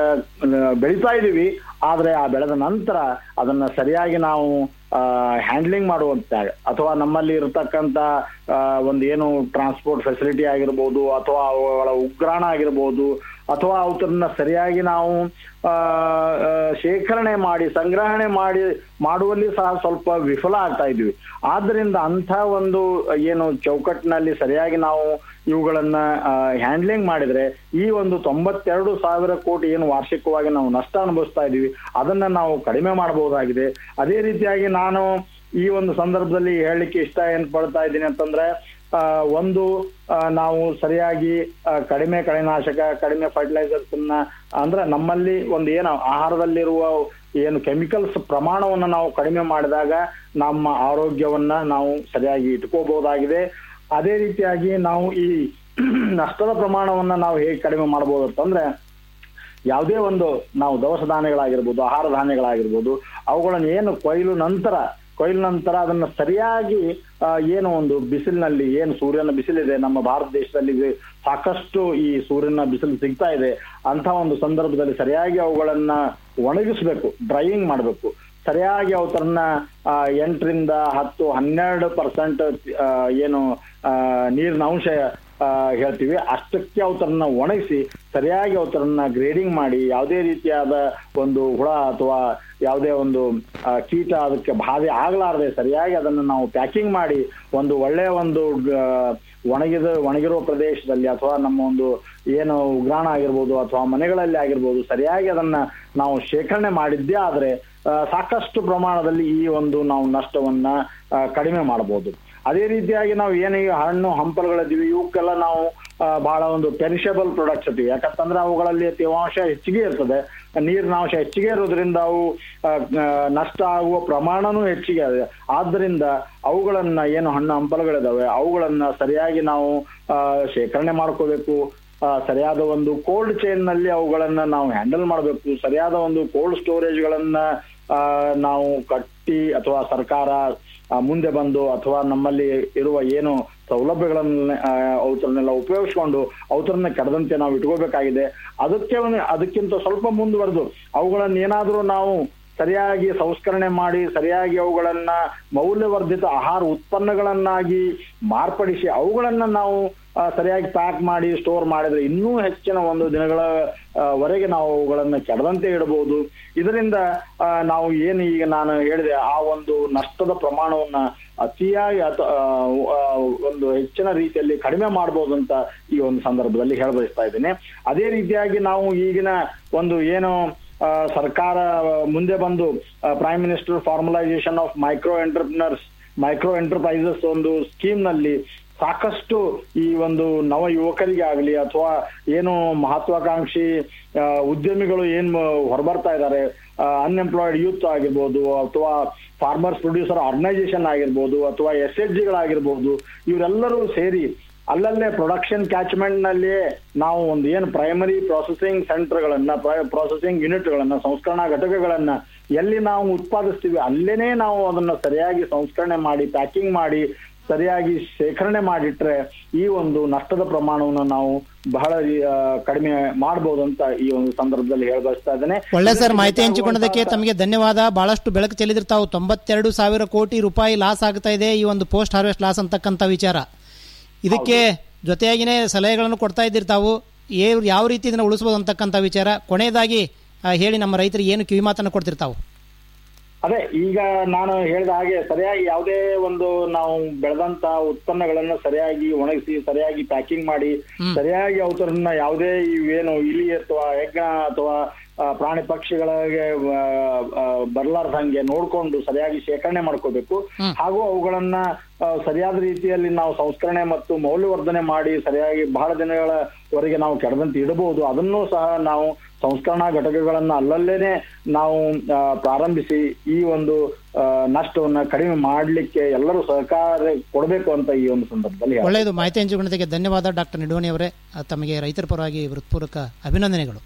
ಬೆಳೀತಾ ಇದೀವಿ ಆದ್ರೆ ಆ ಬೆಳೆದ ನಂತರ ಅದನ್ನ ಸರಿಯಾಗಿ ನಾವು ಹ್ಯಾಂಡ್ಲಿಂಗ್ ಮಾಡುವಂತ ಅಥವಾ ನಮ್ಮಲ್ಲಿ ಇರತಕ್ಕಂತ ಆ, ಒಂದು ಏನು ಟ್ರಾನ್ಸ್ಪೋರ್ಟ್ ಫೆಸಿಲಿಟಿ ಆಗಿರ್ಬೋದು ಅಥವಾ ಅವುಗಳ ಉಗ್ರಾಣ ಆಗಿರ್ಬೋದು ಅಥವಾ ಅವತರನ್ನ ಸರಿಯಾಗಿ ನಾವು ಆ, ಆ, ಶೇಖರಣೆ ಮಾಡಿ ಸಂಗ್ರಹಣೆ ಮಾಡಿ ಮಾಡುವಲ್ಲಿ ಸಹ ಸ್ವಲ್ಪ ವಿಫಲ ಆಗ್ತಾ ಇದ್ವಿ ಆದ್ರಿಂದ ಅಂಥ ಒಂದು ಏನು ಚೌಕಟ್ಟಿನಲ್ಲಿ ಸರಿಯಾಗಿ ನಾವು ಇವುಗಳನ್ನ ಹ್ಯಾಂಡ್ಲಿಂಗ್ ಮಾಡಿದ್ರೆ ಈ ಒಂದು ತೊಂಬತ್ತೆರಡು ಸಾವಿರ ಕೋಟಿ ಏನು ವಾರ್ಷಿಕವಾಗಿ ನಾವು ನಷ್ಟ ಅನುಭವಿಸ್ತಾ ಇದೀವಿ ಅದನ್ನ ನಾವು ಕಡಿಮೆ ಮಾಡಬಹುದಾಗಿದೆ ಅದೇ ರೀತಿಯಾಗಿ ನಾನು ಈ ಒಂದು ಸಂದರ್ಭದಲ್ಲಿ ಹೇಳಲಿಕ್ಕೆ ಇಷ್ಟ ಏನ್ ಪಡ್ತಾ ಇದ್ದೀನಿ ಅಂತಂದ್ರೆ ಆ, ಒಂದು ಆ, ನಾವು ಸರಿಯಾಗಿ ಆ, ಕಡಿಮೆ ಕಳೆನಾಶಕ ಕಡಿಮೆ ಫರ್ಟಿಲೈಸರ್ಸ್ ಅನ್ನ ಅಂದ್ರೆ ನಮ್ಮಲ್ಲಿ ಒಂದು ಏನು ಆಹಾರದಲ್ಲಿರುವ ಏನು ಕೆಮಿಕಲ್ಸ್ ಪ್ರಮಾಣವನ್ನು ನಾವು ಕಡಿಮೆ ಮಾಡಿದಾಗ ನಮ್ಮ ಆರೋಗ್ಯವನ್ನ ನಾವು ಸರಿಯಾಗಿ ಇಟ್ಕೋಬಹುದಾಗಿದೆ ಅದೇ ರೀತಿಯಾಗಿ ನಾವು ಈ ನಷ್ಟದ ಪ್ರಮಾಣವನ್ನ ನಾವು ಹೇಗೆ ಕಡಿಮೆ ಮಾಡಬಹುದು ಅಂತಂದ್ರೆ ಯಾವುದೇ ಒಂದು ನಾವು ದವಸ ಧಾನ್ಯಗಳಾಗಿರ್ಬೋದು ಆಹಾರ ಧಾನ್ಯಗಳಾಗಿರ್ಬೋದು ಅವುಗಳನ್ನು ಏನು ಕೊಯ್ಲು ನಂತರ ಕೊಯ್ಲು ನಂತರ ಅದನ್ನ ಸರಿಯಾಗಿ ಆ, ಏನು ಒಂದು ಬಿಸಿಲಿನಲ್ಲಿ ಏನು ಸೂರ್ಯನ ಬಿಸಿಲಿದೆ ನಮ್ಮ ಭಾರತ ದೇಶದಲ್ಲಿ ಇದು ಸಾಕಷ್ಟು ಈ ಸೂರ್ಯನ ಬಿಸಿಲು ಸಿಗ್ತಾ ಇದೆ ಅಂತ ಒಂದು ಸಂದರ್ಭದಲ್ಲಿ ಸರಿಯಾಗಿ ಅವುಗಳನ್ನ ಒಣಗಿಸ್ಬೇಕು ಡ್ರೈಯಿಂಗ್ ಮಾಡಬೇಕು ಸರಿಯಾಗಿ ಅವತರನ್ನ ಆ, ಎಂಟರಿಂದ ಹತ್ತು ಹನ್ನೆರಡು ಪರ್ಸೆಂಟ್ ಏನು ಆ, ನೀರಿನ ಅಂಶ ಆ, ಹೇಳ್ತೀವಿ ಅಷ್ಟಕ್ಕೆ ಅವತರನ್ನ ಒಣಗಿಸಿ ಸರಿಯಾಗಿ ಅವತರನ್ನ ಗ್ರೇಡಿಂಗ್ ಮಾಡಿ ಯಾವುದೇ ರೀತಿಯಾದ ಒಂದು ಹುಳ ಅಥವಾ ಯಾವುದೇ ಒಂದು ಆ, ಕೀಟ ಅದಕ್ಕೆ ಬಾಧೆ ಆಗ್ಲಾರ್ದೆ ಸರಿಯಾಗಿ ಅದನ್ನು ನಾವು ಪ್ಯಾಕಿಂಗ್ ಮಾಡಿ ಒಂದು ಒಳ್ಳೆಯ ಒಂದು ಆ, ಒಣಗಿದ ಒಣಗಿರುವ ಪ್ರದೇಶದಲ್ಲಿ ಅಥವಾ ನಮ್ಮ ಒಂದು ಏನು ಉಗ್ರಾಣ ಆಗಿರ್ಬೋದು ಅಥವಾ ಮನೆಗಳಲ್ಲಿ ಆಗಿರ್ಬೋದು ಸರಿಯಾಗಿ ಅದನ್ನ ನಾವು ಶೇಖರಣೆ ಮಾಡಿದ್ದೇ ಆದ್ರೆ ಆ, ಸಾಕಷ್ಟು ಪ್ರಮಾಣದಲ್ಲಿ ಈ ಒಂದು ನಾವು ನಷ್ಟವನ್ನ ಆ, ಕಡಿಮೆ ಮಾಡಬಹುದು ಅದೇ ರೀತಿಯಾಗಿ ನಾವು ಏನು ಈ ಹಣ್ಣು ಹಂಪಲುಗಳಿದ್ದೀವಿ ಇವಕ್ಕೆಲ್ಲ ನಾವು ಆ, ಬಹಳ ಒಂದು ಪೆರಿಷಬಲ್ ಪ್ರಾಡಕ್ಟ್ಸ್ ಇರ್ತೀವಿ ಯಾಕಂತಂದ್ರೆ ಅವುಗಳಲ್ಲಿ ತೇವಾಂಶ ಹೆಚ್ಚಿಗೆ ಇರ್ತದೆ ನೀರಿನ ಅಂಶ ಹೆಚ್ಚಿಗೆ ಇರೋದ್ರಿಂದ ಅವು ಆ, ಆ, ನಷ್ಟ ಆಗುವ ಪ್ರಮಾಣನೂ ಹೆಚ್ಚಿಗೆ ಇದೆ ಆದ್ದರಿಂದ ಅವುಗಳನ್ನ ಏನು ಹಣ್ಣು ಹಂಪಲುಗಳಿದಾವೆ ಅವುಗಳನ್ನ ಸರಿಯಾಗಿ ನಾವು ಆ, ಶೇಖರಣೆ ಮಾಡ್ಕೋಬೇಕು ಆ, ಸರಿಯಾದ ಒಂದು ಕೋಲ್ಡ್ ಚೈನ್ ನಲ್ಲಿ ಅವುಗಳನ್ನ ನಾವು ಹ್ಯಾಂಡಲ್ ಮಾಡಬೇಕು ಸರಿಯಾದ ಒಂದು ಕೋಲ್ಡ್ ಸ್ಟೋರೇಜ್ ಗಳನ್ನ ಆ, ನಾವು ಕಟ್ಟಿ ಅಥವಾ ಸರ್ಕಾರ ಆ, ಮುಂದೆ ಬಂದು ಅಥವಾ ನಮ್ಮಲ್ಲಿ ಇರುವ ಏನು ಸೌಲಭ್ಯಗಳನ್ನ ಆ, ಅವತರನ್ನೆಲ್ಲ ಉಪಯೋಗಿಸ್ಕೊಂಡು ಅವತರನ್ನ ಕೆಡದಂತೆ ನಾವು ಇಟ್ಕೋಬೇಕಾಗಿದೆ ಅದಕ್ಕೆ ಒಂದು ಅದಕ್ಕಿಂತ ಸ್ವಲ್ಪ ಮುಂದುವರೆದು ಅವುಗಳನ್ನ ಏನಾದ್ರೂ ನಾವು ಸರಿಯಾಗಿ ಸಂಸ್ಕರಣೆ ಮಾಡಿ ಸರಿಯಾಗಿ ಅವುಗಳನ್ನ ಮೌಲ್ಯವರ್ಧಿತ ಆಹಾರ ಉತ್ಪನ್ನಗಳನ್ನಾಗಿ ಮಾರ್ಪಡಿಸಿ ಅವುಗಳನ್ನ ನಾವು ಆ, ಸರಿಯಾಗಿ ಪ್ಯಾಕ್ ಮಾಡಿ ಸ್ಟೋರ್ ಮಾಡಿದ್ರೆ ಇನ್ನೂ ಹೆಚ್ಚಿನ ಒಂದು ದಿನಗಳ ಆ, ವರೆಗೆ ನಾವು ಅವುಗಳನ್ನ ಕೆಡದಂತೆ ಇಡಬಹುದು ಇದರಿಂದ ಆ, ನಾವು ಏನು ಈಗ ನಾನು ಹೇಳಿದೆ ಆ ಒಂದು ನಷ್ಟದ ಪ್ರಮಾಣವನ್ನ ಅತಿಯಾಗಿ ಅಥ- ಆ, ಆ, ಒಂದು ಹೆಚ್ಚಿನ ರೀತಿಯಲ್ಲಿ ಕಡಿಮೆ ಮಾಡಬಹುದು ಅಂತ ಈ ಒಂದು ಸಂದರ್ಭದಲ್ಲಿ ಹೇಳಬಯಸ್ತಾ ಇದ್ದೀನಿ ಅದೇ ರೀತಿಯಾಗಿ ನಾವು ಈಗಿನ ಒಂದು ಏನು ಆ, ಸರ್ಕಾರ ಮುಂದೆ ಬಂದು prime minister formalisation of micro entrepreneurs micro enterprises ಒಂದು ಸ್ಕೀಮ್ ನಲ್ಲಿ ಸಾಕಷ್ಟು ಈ ಒಂದು ನವ ಯುವಕರಿಗೆ ಆಗಲಿ ಅಥವಾ ಏನು ಮಹತ್ವಾಕಾಂಕ್ಷಿ ಆ, ಉದ್ಯಮಿಗಳು ಏನ್ ಹೊರಬರ್ತಾ ಇದ್ದಾರೆ ಅನ್ಎಂಪ್ಲಾಯ್ಡ್ ಯೂತ್ ಆಗಿರ್ಬೋದು ಅಥವಾ ಫಾರ್ಮರ್ಸ್ ಪ್ರೊಡ್ಯೂಸರ್ ಆರ್ಗನೈಸೇಷನ್ ಆಗಿರ್ಬೋದು ಅಥವಾ ಎಸ್ ಎಚ್ ಜಿಗಳಾಗಿರ್ಬೋದು ಇವರೆಲ್ಲರೂ ಸೇರಿ ಅಲ್ಲಲ್ಲೇ ಪ್ರೊಡಕ್ಷನ್ ಕ್ಯಾಚ್ಮೆಂಟ್ ನಲ್ಲಿ ನಾವು ಒಂದು ಏನು ಪ್ರೈಮರಿ ಪ್ರೊಸೆಸಿಂಗ್ ಸೆಂಟರ್ಗಳನ್ನ ಪ್ರೊಸೆಸಿಂಗ್ ಯೂನಿಟ್ಗಳನ್ನ ಸಂಸ್ಕರಣಾ ಘಟಕಗಳನ್ನ ಎಲ್ಲಿ ನಾವು ಉತ್ಪಾದಿಸ್ತೀವಿ ಅಲ್ಲೇನೆ ನಾವು ಅದನ್ನ ಸರಿಯಾಗಿ ಸಂಸ್ಕರಣೆ ಮಾಡಿ ಪ್ಯಾಕಿಂಗ್ ಮಾಡಿ ಸರಿಯಾಗಿ ಶೇಖರಣೆ ಮಾಡಿಟ್ರೆ ಈ ಒಂದು ನಷ್ಟದ ಪ್ರಮಾಣವನ್ನು ನಾವು ಬಹಳ ಆ, ಕಡಿಮೆ ಮಾಡಬಹುದು ಅಂತ ಈ ಒಂದು ಸಂದರ್ಭದಲ್ಲಿ ಹೇಳಬಯಸ್ತಾ ಇದ್ದೇನೆ ಒಳ್ಳೆ ಸರ್ ಮಾಹಿತಿ ಹಂಚಿಕೊಂಡದಕ್ಕೆ ತಮಗೆ ಧನ್ಯವಾದ ಬಹಳಷ್ಟು ಬೆಳಕು ಚೆಲ್ಲಿದ್ರೆ ತಾವು ತೊಂಬತ್ತೆರಡು ಸಾವಿರ ಕೋಟಿ ರೂಪಾಯಿ ಲಾಸ್ ಆಗ್ತಾ ಇದೆ ಈ ಒಂದು ಪೋಸ್ಟ್ ಹಾರ್ವೆಸ್ಟ್ ಲಾಸ್ ಅಂತಕ್ಕಂಥ ವಿಚಾರ ಇದಕ್ಕೆ ಜೊತೆಯಾಗಿನೇ ಸಲಹೆಗಳನ್ನು ಕೊಡ್ತಾ ಇದ್ದೀರಿ ತಾವು ಏ- ಯಾವ ರೀತಿ ಇದನ್ನು ಉಳಿಸ್ಬೋದು ಅಂತಕ್ಕಂಥ ವಿಚಾರ ಕೊನೆಯದಾಗಿ ಆ, ಹೇಳಿ ನಮ್ಮ ರೈತರಿಗೆ ಏನು ಕಿವಿ ಮಾತನ್ನು ಕೊಡ್ತಿರ್ತಾವು ಅದೇ ಈಗ ನಾನು ಹೇಳಿದ ಹಾಗೆ ಸರಿಯಾಗಿ ಯಾವುದೇ ಒಂದು ನಾವು ಬೆಳೆದಂತ ಉತ್ಪನ್ನಗಳನ್ನ ಸರಿಯಾಗಿ ಒಣಗಿಸಿ ಸರಿಯಾಗಿ ಪ್ಯಾಕಿಂಗ್ ಮಾಡಿ ಸರಿಯಾಗಿ ಅವತರನ್ನ ಯಾವುದೇ ಇವೇನು ಇಲಿ ಅಥವಾ ಹೆಗ್ಗ ಅಥವಾ ಆ, ಪ್ರಾಣಿ ಪಕ್ಷಿಗಳಿಗೆ ಆ, ಆ, ಬರ್ಲಾರ್ದಂಗೆ ನೋಡ್ಕೊಂಡು ಸರಿಯಾಗಿ ಶೇಖರಣೆ ಮಾಡ್ಕೋಬೇಕು ಹಾಗೂ ಅವುಗಳನ್ನ ಆ, ಸರಿಯಾದ ರೀತಿಯಲ್ಲಿ ನಾವು ಸಂಸ್ಕರಣೆ ಮತ್ತು ಮೌಲ್ಯವರ್ಧನೆ ಮಾಡಿ ಸರಿಯಾಗಿ ಬಹಳ ದಿನಗಳವರೆಗೆ ನಾವು ಕೆಡದಂತೆ ಇಡಬಹುದು ಅದನ್ನೂ ಸಹ ನಾವು ಸಂಸ್ಕರಣಾ ಘಟಕಗಳನ್ನ ಅಲ್ಲಲ್ಲೇನೆ ನಾವು ಆ, ಪ್ರಾರಂಭಿಸಿ ಈ ಒಂದು ಆ, ನಷ್ಟವನ್ನ ಕಡಿಮೆ ಮಾಡಲಿಕ್ಕೆ ಎಲ್ಲರೂ ಸಹಕಾರ ಕೊಡಬೇಕು ಅಂತ ಈ ಒಂದು ಸಂದರ್ಭದಲ್ಲಿ ಹೇಳ್ತೀನಿ. ಒಳ್ಳೆಯದು ಮಾಹಿತಿ ಹಂಚಿಕೊಂಡದಕ್ಕೆ ಧನ್ಯವಾದ ಡಾಕ್ಟರ್ ನಿಡೋಣಿ ಅವರೇ ಆ, ತಮಗೆ ರೈತರ ಪರವಾಗಿ ಹೃತ್ಪೂರ್ವಕ ಅಭಿನಂದನೆಗಳು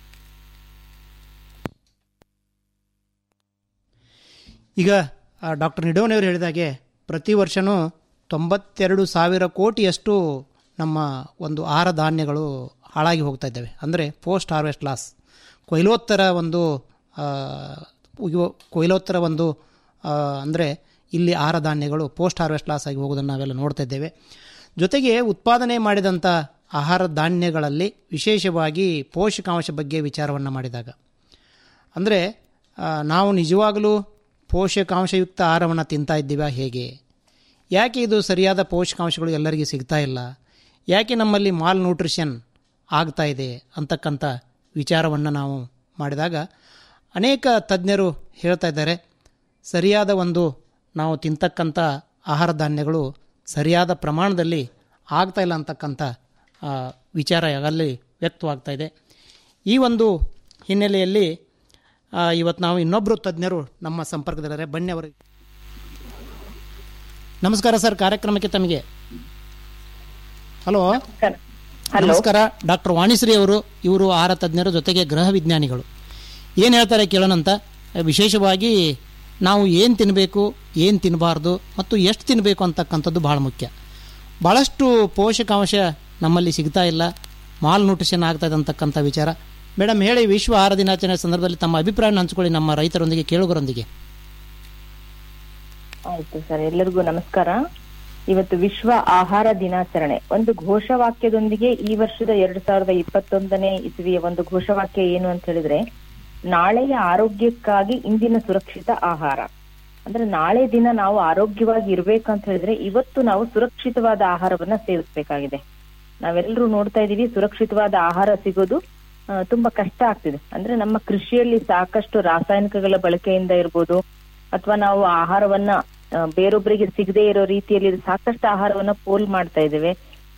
ಈಗ ಡಾಕ್ಟರ್ ನಿಡೋಣಿ ಅವರು ಹೇಳಿದಾಗೆ ಪ್ರತಿ ವರ್ಷನೂ ತೊಂಬತ್ತೆರಡು ಸಾವಿರ ಕೋಟಿಯಷ್ಟು ನಮ್ಮ ಒಂದು ಆಹಾರ ಧಾನ್ಯಗಳು ಹಾಳಾಗಿ ಹೋಗ್ತಾ ಇದ್ದಾವೆ ಅಂದರೆ ಪೋಸ್ಟ್ ಹಾರ್ವೆಸ್ಟ್ ಲಾಸ್ ಕೊಯ್ಲೋತ್ತರ ಒಂದು ಆ, ಇವು- ಕೊಯ್ಲೋತ್ತರ ಒಂದು ಅಂದರೆ ಇಲ್ಲಿ ಆಹಾರ ಧಾನ್ಯಗಳು ಪೋಸ್ಟ್ ಹಾರ್ವೆಸ್ಟ್ ಲಾಸ್ ಆಗಿ ಹೋಗೋದನ್ನು ನಾವೆಲ್ಲ ನೋಡ್ತಾ ಇದ್ದೇವೆ ಜೊತೆಗೆ ಉತ್ಪಾದನೆ ಮಾಡಿದಂಥ ಆಹಾರ ಧಾನ್ಯಗಳಲ್ಲಿ ವಿಶೇಷವಾಗಿ ಪೋಷಕಾಂಶ ಬಗ್ಗೆ ವಿಚಾರವನ್ನು ಮಾಡಿದಾಗ ಅಂದರೆ ನಾವು ನಿಜವಾಗಲೂ ಪೋಷಕಾಂಶಯುಕ್ತ ಆಹಾರವನ್ನು ತಿಂತಾ ಇದ್ದೀವಾ ಹೇಗೆ ಯಾಕೆ ಇದು ಸರಿಯಾದ ಪೋಷಕಾಂಶಗಳು ಎಲ್ಲರಿಗೂ ಸಿಗ್ತಾ ಇಲ್ಲ ಯಾಕೆ ನಮ್ಮಲ್ಲಿ ಮಾಲ್ ನ್ಯೂಟ್ರಿಷನ್ ಆಗ್ತಾ ಇದೆ ಅಂತಕ್ಕಂಥ ವಿಚಾರವನ್ನು ನಾವು ಮಾಡಿದಾಗ ಅನೇಕ ತಜ್ಞರು ಹೇಳ್ತಾ ಇದ್ದಾರೆ ಸರಿಯಾದ ಒಂದು ನಾವು ತಿಂತಕ್ಕಂಥ ಆಹಾರ ಧಾನ್ಯಗಳು ಸರಿಯಾದ ಪ್ರಮಾಣದಲ್ಲಿ ಆಗ್ತಾ ಇಲ್ಲ ಅಂತಕ್ಕಂಥ ಆ, ವಿಚಾರ ಅಲ್ಲಿ ವ್ಯಕ್ತವಾಗ್ತಾ ಇದೆ ಈ ಒಂದು ಹಿನ್ನೆಲೆಯಲ್ಲಿ ಆ, ಇವತ್ತು ನಾವು ಇನ್ನೊಬ್ಬರು ತಜ್ಞರು ನಮ್ಮ ಸಂಪರ್ಕದಲ್ಲಿದ್ದಾರೆ ಬನ್ನಿ ಅವರು ನಮಸ್ಕಾರ ಸರ್ ಕಾರ್ಯಕ್ರಮಕ್ಕೆ ತಮಗೆ ಹಲೋ ನಮಸ್ಕಾರ ಡಾಕ್ಟರ್ ವಾಣಿಶ್ರೀ ಅವರು ಇವರು ಆಹಾರ ತಜ್ಞರು ಜೊತೆಗೆ ಗೃಹ ವಿಜ್ಞಾನಿಗಳು ಏನು ಹೇಳ್ತಾರೆ ಕೇಳೋಣಂತ ವಿಶೇಷವಾಗಿ ನಾವು ಏನು ತಿನ್ನಬೇಕು ಏನು ತಿನ್ನಬಾರ್ದು ಮತ್ತು ಎಷ್ಟು ತಿನ್ನಬೇಕು ಅಂತಕ್ಕಂಥದ್ದು ಭಾಳ ಮುಖ್ಯ ಭಾಳಷ್ಟು ಪೋಷಕಾಂಶ ನಮ್ಮಲ್ಲಿ ಸಿಗ್ತಾ ಇಲ್ಲ ಮಾಲ್ ನ್ಯೂಟ್ರಿಷನ್ ಆಗ್ತಾ ಇದೆ ಅಂತಕ್ಕಂಥ ವಿಚಾರ ಮೇಡಮ್ ಹೇಳಿ ವಿಶ್ವ ಆಹಾರ ದಿನಾಚರಣೆ ಸಂದರ್ಭದಲ್ಲಿ ತಮ್ಮ ಅಭಿಪ್ರಾಯ ಹಂಚ್ಕೊಳ್ಳಿ ನಮ್ಮ ರೈತರೊಂದಿಗೆ ಕೇಳುಗರೊಂದಿಗೆ ಆಯ್ತು ಸರ್ ಎಲ್ಲರಿಗೂ ನಮಸ್ಕಾರ ಇವತ್ತು ವಿಶ್ವ ಆಹಾರ ದಿನಾಚರಣೆ ಒಂದು ಘೋಷವಾಕ್ಯದೊಂದಿಗೆ ಈ ವರ್ಷದ ಎರಡ್ ಸಾವಿರದ ಇಪ್ಪತ್ತೊಂದನೇ ಇಸವಿಯ ಒಂದು ಘೋಷವಾಕ್ಯ ಏನು ಅಂತ ಹೇಳಿದ್ರೆ ನಾಳೆಯ ಆರೋಗ್ಯಕ್ಕಾಗಿ ಇಂದಿನ ಸುರಕ್ಷಿತ ಆಹಾರ ಅಂದ್ರೆ ನಾಳೆ ದಿನ ನಾವು ಆರೋಗ್ಯವಾಗಿ ಇರ್ಬೇಕಂತ ಹೇಳಿದ್ರೆ ಇವತ್ತು ನಾವು ಸುರಕ್ಷಿತವಾದ ಆಹಾರವನ್ನ ಸೇವಿಸಬೇಕಾಗಿದೆ ನಾವೆಲ್ಲರೂ ನೋಡ್ತಾ ಇದೀವಿ ಸುರಕ್ಷಿತವಾದ ಆಹಾರ ಸಿಗೋದು ಆ, ತುಂಬಾ ಕಷ್ಟ ಆಗ್ತಿದೆ ಅಂದ್ರೆ ನಮ್ಮ ಕೃಷಿಯಲ್ಲಿ ಸಾಕಷ್ಟು ರಾಸಾಯನಿಕಗಳ ಬಳಕೆಯಿಂದ ಇರ್ಬೋದು ಅಥವಾ ನಾವು ಆಹಾರವನ್ನ ಆ, ಬೇರೊಬ್ಬರಿಗೆ ಸಿಗದೇ ಇರೋ ರೀತಿಯಲ್ಲಿ ಸಾಕಷ್ಟು ಆಹಾರವನ್ನ ಪೋಲ್ ಮಾಡ್ತಾ ಇದ್ದೇವೆ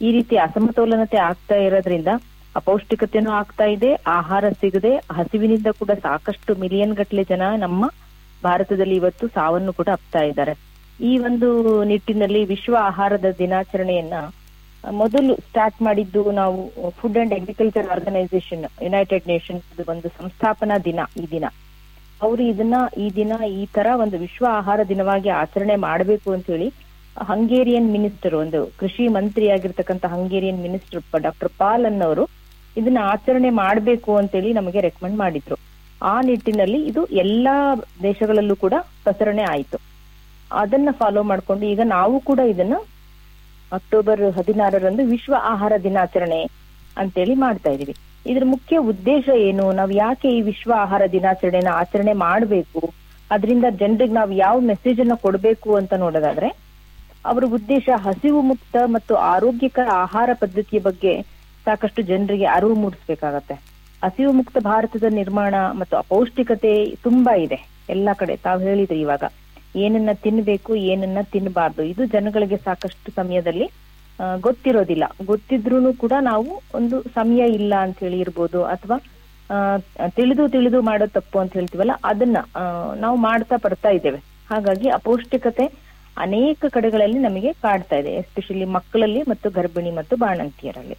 ಈ ರೀತಿ ಅಸಮತೋಲನತೆ ಆಗ್ತಾ ಇರೋದ್ರಿಂದ ಅಪೌಷ್ಟಿಕತೆನೂ ಆಗ್ತಾ ಇದೆ ಆಹಾರ ಸಿಗದೆ ಹಸಿವಿನಿಂದ ಕೂಡ ಸಾಕಷ್ಟು ಮಿಲಿಯನ್ ಗಟ್ಟಲೆ ಜನ ನಮ್ಮ ಭಾರತದಲ್ಲಿ ಇವತ್ತು ಸಾವನ್ನು ಕೂಡ ಅಪ್ತಾ ಇದ್ದಾರೆ ಈ ಒಂದು ನಿಟ್ಟಿನಲ್ಲಿ ವಿಶ್ವ ಆಹಾರದ ದಿನಾಚರಣೆಯನ್ನ ಮೊದಲು ಸ್ಟಾರ್ಟ್ ಮಾಡಿದ್ದು ನಾವು food and agriculture organisation united nations ಒಂದು ಸಂಸ್ಥಾಪನಾ ದಿನ ಈ ದಿನ ಅವರು ಇದನ್ನ ಈ ದಿನ ಈ ತರ ಒಂದು ವಿಶ್ವ ಆಹಾರ ದಿನವಾಗಿ ಆಚರಣೆ ಮಾಡಬೇಕು ಅಂತ ಹೇಳಿ ಹಂಗೇರಿಯನ್ ಮಿನಿಸ್ಟರ್ ಒಂದು ಕೃಷಿ ಮಂತ್ರಿ ಆಗಿರ್ತಕ್ಕಂಥ ಹಂಗೇರಿಯನ್ ಮಿನಿಸ್ಟರ್ ಡಾಕ್ಟರ್ ಪಾಲ್ ಅನ್ನೋರು ಇದನ್ನ ಆಚರಣೆ ಮಾಡಬೇಕು ಅಂತೇಳಿ ನಮಗೆ ರೆಕಮೆಂಡ್ ಮಾಡಿದ್ರು ಆ ನಿಟ್ಟಿನಲ್ಲಿ ಇದು ಎಲ್ಲಾ ದೇಶಗಳಲ್ಲೂ ಕೂಡ ಪ್ರಸರಣೆ ಆಯಿತು ಅದನ್ನ ಫಾಲೋ ಮಾಡ್ಕೊಂಡು ಈಗ ನಾವು ಕೂಡ ಇದನ್ನ ಅಕ್ಟೋಬರ್ ಹದಿನಾರರಂದು ವಿಶ್ವ ಆಹಾರ ದಿನಾಚರಣೆ ಅಂತೇಳಿ ಮಾಡ್ತಾ ಇದೀವಿ ಇದ್ರ ಮುಖ್ಯ ಉದ್ದೇಶ ಏನು ನಾವು ಯಾಕೆ ಈ ವಿಶ್ವ ಆಹಾರ ದಿನಾಚರಣೆನ ಆಚರಣೆ ಮಾಡಬೇಕು ಅದರಿಂದ ಜನರಿಗೆ ನಾವು ಯಾವ ಮೆಸೇಜ್ ಅನ್ನ ಕೊಡಬೇಕು ಅಂತ ನೋಡೋದಾದ್ರೆ ಅವರ ಉದ್ದೇಶ ಹಸಿವು ಮುಕ್ತ ಮತ್ತು ಆರೋಗ್ಯಕರ ಆಹಾರ ಪದ್ಧತಿಯ ಬಗ್ಗೆ ಸಾಕಷ್ಟು ಜನರಿಗೆ ಅರಿವು ಮೂಡಿಸ್ಬೇಕಾಗತ್ತೆ ಹಸಿವು ಮುಕ್ತ ಭಾರತದ ನಿರ್ಮಾಣ ಮತ್ತು ಅಪೌಷ್ಟಿಕತೆ ತುಂಬಾ ಇದೆ ಎಲ್ಲಾ ಕಡೆ ತಾವು ಹೇಳಿದ್ರಿ ಇವಾಗ ಏನನ್ನ ತಿನ್ಬೇಕು ಏನನ್ನ ತಿನ್ನಬಾರ್ದು ಇದು ಜನಗಳಿಗೆ ಸಾಕಷ್ಟು ಸಮಯದಲ್ಲಿ ಆ, ಗೊತ್ತಿರೋದಿಲ್ಲ ಗೊತ್ತಿದ್ರೂನು ಕೂಡ ನಾವು ಒಂದು ಸಮಯ ಇಲ್ಲ ಅಂತ ಹೇಳಿ ಇರ್ಬೋದು ಅಥವಾ ತಿಳಿದು ತಿಳಿದು ಮಾಡೋ ತಪ್ಪು ಅಂತ ಹೇಳ್ತೀವಲ್ಲ ಅದನ್ನ ಆ, ನಾವು ಮಾಡ್ತಾ ಬರ್ತಾ ಇದ್ದೇವೆ ಹಾಗಾಗಿ ಅಪೌಷ್ಟಿಕತೆ ಅನೇಕ ಕಡೆಗಳಲ್ಲಿ ನಮಗೆ ಕಾಡ್ತಾ ಇದೆ ಎಸ್ಪೆಷಲಿ ಮಕ್ಕಳಲ್ಲಿ ಮತ್ತು ಗರ್ಭಿಣಿ ಮತ್ತು ಬಾಣಂತಿಯರಲ್ಲಿ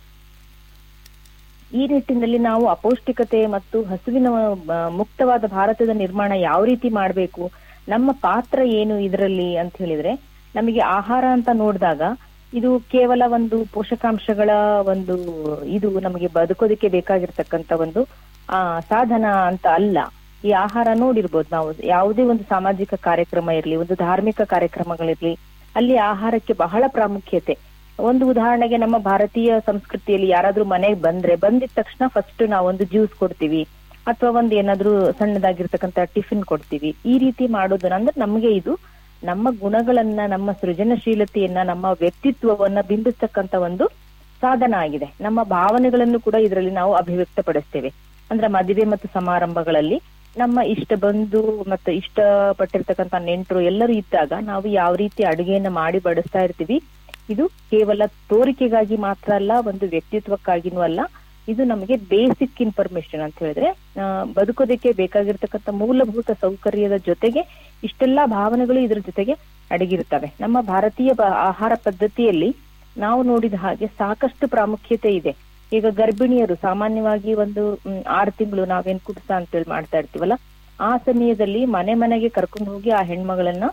ಈ ನಿಟ್ಟಿನಲ್ಲಿ ನಾವು ಅಪೌಷ್ಟಿಕತೆ ಮತ್ತು ಹಸುವಿನ ಆ, ಮುಕ್ತವಾದ ಭಾರತದ ನಿರ್ಮಾಣ ಯಾವ ರೀತಿ ಮಾಡಬೇಕು ನಮ್ಮ ಪಾತ್ರ ಏನು ಇದರಲ್ಲಿ ಅಂತ ಹೇಳಿದ್ರೆ ನಮಗೆ ಆಹಾರ ಅಂತ ನೋಡಿದಾಗ ಇದು ಕೇವಲ ಒಂದು ಪೋಷಕಾಂಶಗಳ ಒಂದು ಇದು ನಮಗೆ ಬದುಕೋದಕ್ಕೆ ಬೇಕಾಗಿರ್ತಕ್ಕಂತ ಒಂದು ಆ ಸಾಧನ ಅಂತ ಅಲ್ಲ ಈ ಆಹಾರ ನೋಡಿರ್ಬೋದು ನಾವು ಯಾವುದೇ ಒಂದು ಸಾಮಾಜಿಕ ಕಾರ್ಯಕ್ರಮ ಇರ್ಲಿ ಒಂದು ಧಾರ್ಮಿಕ ಕಾರ್ಯಕ್ರಮಗಳಿರ್ಲಿ ಅಲ್ಲಿ ಆಹಾರಕ್ಕೆ ಬಹಳ ಪ್ರಾಮುಖ್ಯತೆ ಒಂದು ಉದಾಹರಣೆಗೆ ನಮ್ಮ ಭಾರತೀಯ ಸಂಸ್ಕೃತಿಯಲ್ಲಿ ಯಾರಾದ್ರೂ ಮನೆಗೆ ಬಂದ್ರೆ ಬಂದಿದ ತಕ್ಷಣ ಫಸ್ಟ್ ನಾವೊಂದು ಜ್ಯೂಸ್ ಕೊಡ್ತೀವಿ ಅಥವಾ ಒಂದ್ ಏನಾದ್ರೂ ಸಣ್ಣದಾಗಿರ್ತಕ್ಕಂತ ಟಿಫಿನ್ ಕೊಡ್ತೀವಿ ಈ ರೀತಿ ಮಾಡೋದನ್ನ ಅಂದ್ರೆ ನಮಗೆ ಇದು ನಮ್ಮ ಗುಣಗಳನ್ನ ನಮ್ಮ ಸೃಜನಶೀಲತೆಯನ್ನ ನಮ್ಮ ವ್ಯಕ್ತಿತ್ವವನ್ನ ಬಿಂಬಿಸ್ತಕ್ಕಂತ ಒಂದು ಸಾಧನ ಆಗಿದೆ ನಮ್ಮ ಭಾವನೆಗಳನ್ನು ಕೂಡ ಇದರಲ್ಲಿ ನಾವು ಅಭಿವ್ಯಕ್ತಪಡಿಸ್ತೇವೆ ಅಂದ್ರೆ ಮದುವೆ ಮತ್ತು ಸಮಾರಂಭಗಳಲ್ಲಿ ನಮ್ಮ ಇಷ್ಟ ಬಂಧು ಮತ್ತು ಇಷ್ಟ ಪಟ್ಟಿರ್ತಕ್ಕಂತ ನೆಂಟರು ಎಲ್ಲರೂ ಇದ್ದಾಗ ನಾವು ಯಾವ ರೀತಿ ಅಡುಗೆಯನ್ನ ಮಾಡಿ ಬಡಿಸ್ತಾ ಇರ್ತೀವಿ ಇದು ಕೇವಲ ತೋರಿಕೆಗಾಗಿ ಮಾತ್ರ ಅಲ್ಲ ಒಂದು ವ್ಯಕ್ತಿತ್ವಕ್ಕಾಗಿನೂ ಅಲ್ಲ ಇದು ನಮಗೆ ಬೇಸಿಕ್ ಇನ್ಫಾರ್ಮೇಶನ್ ಅಂತ ಹೇಳಿದ್ರೆ ಆ, ಬದುಕೋದಕ್ಕೆ ಬೇಕಾಗಿರ್ತಕ್ಕಂಥ ಮೂಲಭೂತ ಸೌಕರ್ಯದ ಜೊತೆಗೆ ಇಷ್ಟೆಲ್ಲಾ ಭಾವನೆಗಳು ಇದ್ರ ಜೊತೆಗೆ ಅಡಗಿರ್ತವೆ ನಮ್ಮ ಭಾರತೀಯ ಬ- ಆಹಾರ ಪದ್ಧತಿಯಲ್ಲಿ ನಾವು ನೋಡಿದ ಹಾಗೆ ಸಾಕಷ್ಟು ಪ್ರಾಮುಖ್ಯತೆ ಇದೆ ಈಗ ಗರ್ಭಿಣಿಯರು ಸಾಮಾನ್ಯವಾಗಿ ಒಂದು ಮ್, ಆರು ತಿಂಗಳು ನಾವೇನ್ ಕುಡ್ಸ ಅಂತೇಳಿ ಮಾಡ್ತಾ ಇರ್ತೀವಲ್ಲ ಆ ಸಮಯದಲ್ಲಿ ಮನೆ ಮನೆಗೆ ಕರ್ಕೊಂಡು ಹೋಗಿ ಆ ಹೆಣ್ಮಗಳನ್ನ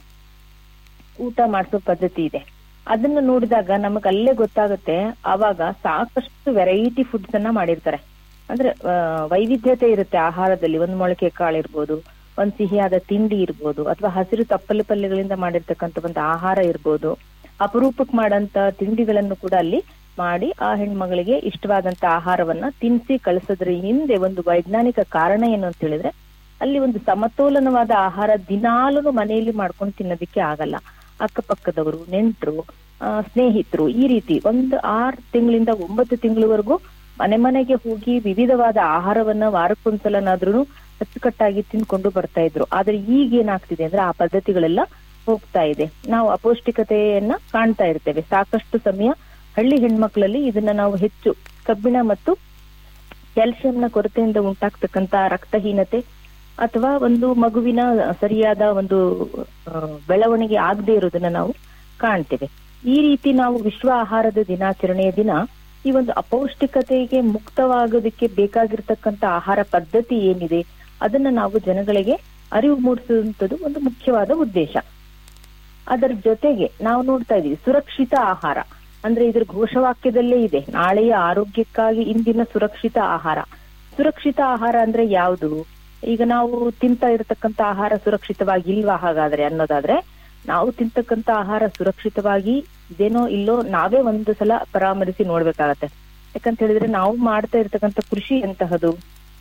ಊಟ ಮಾಡಿಸೋ ಪದ್ಧತಿ ಇದೆ ಅದನ್ನ ನೋಡಿದಾಗ ನಮಗ್ ಅಲ್ಲೇ ಗೊತ್ತಾಗುತ್ತೆ ಅವಾಗ ಸಾಕಷ್ಟು ವೆರೈಟಿ ಫುಡ್ಸ್ ಅನ್ನ ಮಾಡಿರ್ತಾರೆ ಅಂದ್ರೆ ಆ, ವೈವಿಧ್ಯತೆ ಇರುತ್ತೆ ಆಹಾರದಲ್ಲಿ ಒಂದ್ ಮೊಳಕೆ ಕಾಳು ಇರ್ಬೋದು ಒಂದ್ ಸಿಹಿಯಾದ ತಿಂಡಿ ಇರ್ಬೋದು ಅಥವಾ ಹಸಿರು ತಪ್ಪಲು ಪಲ್ಯಗಳಿಂದ ಮಾಡಿರ್ತಕ್ಕಂಥ ಒಂದು ಆಹಾರ ಇರ್ಬೋದು ಅಪರೂಪಕ್ಕೆ ಮಾಡಂತ ತಿಂಡಿಗಳನ್ನು ಕೂಡ ಅಲ್ಲಿ ಮಾಡಿ ಆ ಹೆಣ್ಮಗಳಿಗೆ ಇಷ್ಟವಾದಂತ ಆಹಾರವನ್ನ ತಿನ್ಸಿ ಕಳಿಸೋದ್ರ ಹಿಂದೆ ಒಂದು ವೈಜ್ಞಾನಿಕ ಕಾರಣ ಏನು ಅಂತ ಹೇಳಿದ್ರೆ ಅಲ್ಲಿ ಒಂದು ಸಮತೋಲನವಾದ ಆಹಾರ ದಿನಾಲೂ ಮನೆಯಲ್ಲಿ ಮಾಡ್ಕೊಂಡು ತಿನ್ನೋದಿಕ್ಕೆ ಆಗಲ್ಲ ಅಕ್ಕಪಕ್ಕದವರು ನೆಂಟರು ಸ್ನೇಹಿತರು ಈ ರೀತಿ ಒಂದು ಆರ್ ತಿಂಗಳಿಂದ ಒಂಬತ್ತು ತಿಂಗಳವರೆಗೂ ಮನೆ ಮನೆಗೆ ಹೋಗಿ ವಿವಿಧವಾದ ಆಹಾರವನ್ನ ವಾರಕ್ಕೊಂದ್ಸಲನಾದ್ರೂ ಅಚ್ಚುಕಟ್ಟಾಗಿ ತಿನ್ಕೊಂಡು ಬರ್ತಾ ಇದ್ರು ಆದ್ರೆ ಈಗ ಏನಾಗ್ತಿದೆ ಅಂದ್ರೆ ಆ ಪದ್ಧತಿಗಳೆಲ್ಲ ಹೋಗ್ತಾ ಇದೆ ನಾವು ಅಪೌಷ್ಟಿಕತೆಯನ್ನ ಕಾಣ್ತಾ ಇರ್ತೇವೆ ಸಾಕಷ್ಟು ಸಮಯ ಹಳ್ಳಿ ಹೆಣ್ಮಕ್ಳಲ್ಲಿ ಇದನ್ನ ನಾವು ಹೆಚ್ಚು ಕಬ್ಬಿಣ ಮತ್ತು ಕ್ಯಾಲ್ಸಿಯಂನ ಕೊರತೆಯಿಂದ ಉಂಟಾಗ್ತಕ್ಕಂತ ರಕ್ತಹೀನತೆ ಅಥವಾ ಒಂದು ಮಗುವಿನ ಸರಿಯಾದ ಒಂದು ಆ, ಬೆಳವಣಿಗೆ ಆಗದೆ ಇರೋದನ್ನ ನಾವು ಕಾಣ್ತೇವೆ ಈ ರೀತಿ ನಾವು ವಿಶ್ವ ಆಹಾರದ ದಿನಾಚರಣೆಯ ದಿನ ಈ ಒಂದು ಅಪೌಷ್ಟಿಕತೆಗೆ ಮುಕ್ತವಾಗೋದಕ್ಕೆ ಬೇಕಾಗಿರ್ತಕ್ಕಂತ ಆಹಾರ ಪದ್ಧತಿ ಏನಿದೆ ಅದನ್ನ ನಾವು ಜನಗಳಿಗೆ ಅರಿವು ಮೂಡಿಸುವಂತದ್ದು ಒಂದು ಮುಖ್ಯವಾದ ಉದ್ದೇಶ ಅದರ ಜೊತೆಗೆ ನಾವು ನೋಡ್ತಾ ಇದೀವಿ ಸುರಕ್ಷಿತ ಆಹಾರ ಅಂದ್ರೆ ಇದ್ರ ಘೋಷವಾಕ್ಯದಲ್ಲೇ ಇದೆ ನಾಳೆಯ ಆರೋಗ್ಯಕ್ಕಾಗಿ ಇಂದಿನ ಸುರಕ್ಷಿತ ಆಹಾರ ಸುರಕ್ಷಿತ ಆಹಾರ ಅಂದ್ರೆ ಯಾವುದು ಈಗ ನಾವು ತಿಂತಾ ಇರತಕ್ಕಂತ ಆಹಾರ ಸುರಕ್ಷಿತವಾಗಿ ಇಲ್ವಾ ಹಾಗಾದ್ರೆ ಅನ್ನೋದಾದ್ರೆ ನಾವು ತಿಂತಕ್ಕಂತ ಆಹಾರ ಸುರಕ್ಷಿತವಾಗಿ ಇದೇನೋ ಇಲ್ಲೋ ನಾವೇ ಒಂದು ಸಲ ಪರಾಮರಿಸಿ ನೋಡ್ಬೇಕಾಗತ್ತೆ ಯಾಕಂತ ಹೇಳಿದ್ರೆ ನಾವು ಮಾಡ್ತಾ ಇರ್ತಕ್ಕಂಥ ಕೃಷಿ ಎಂತಹದು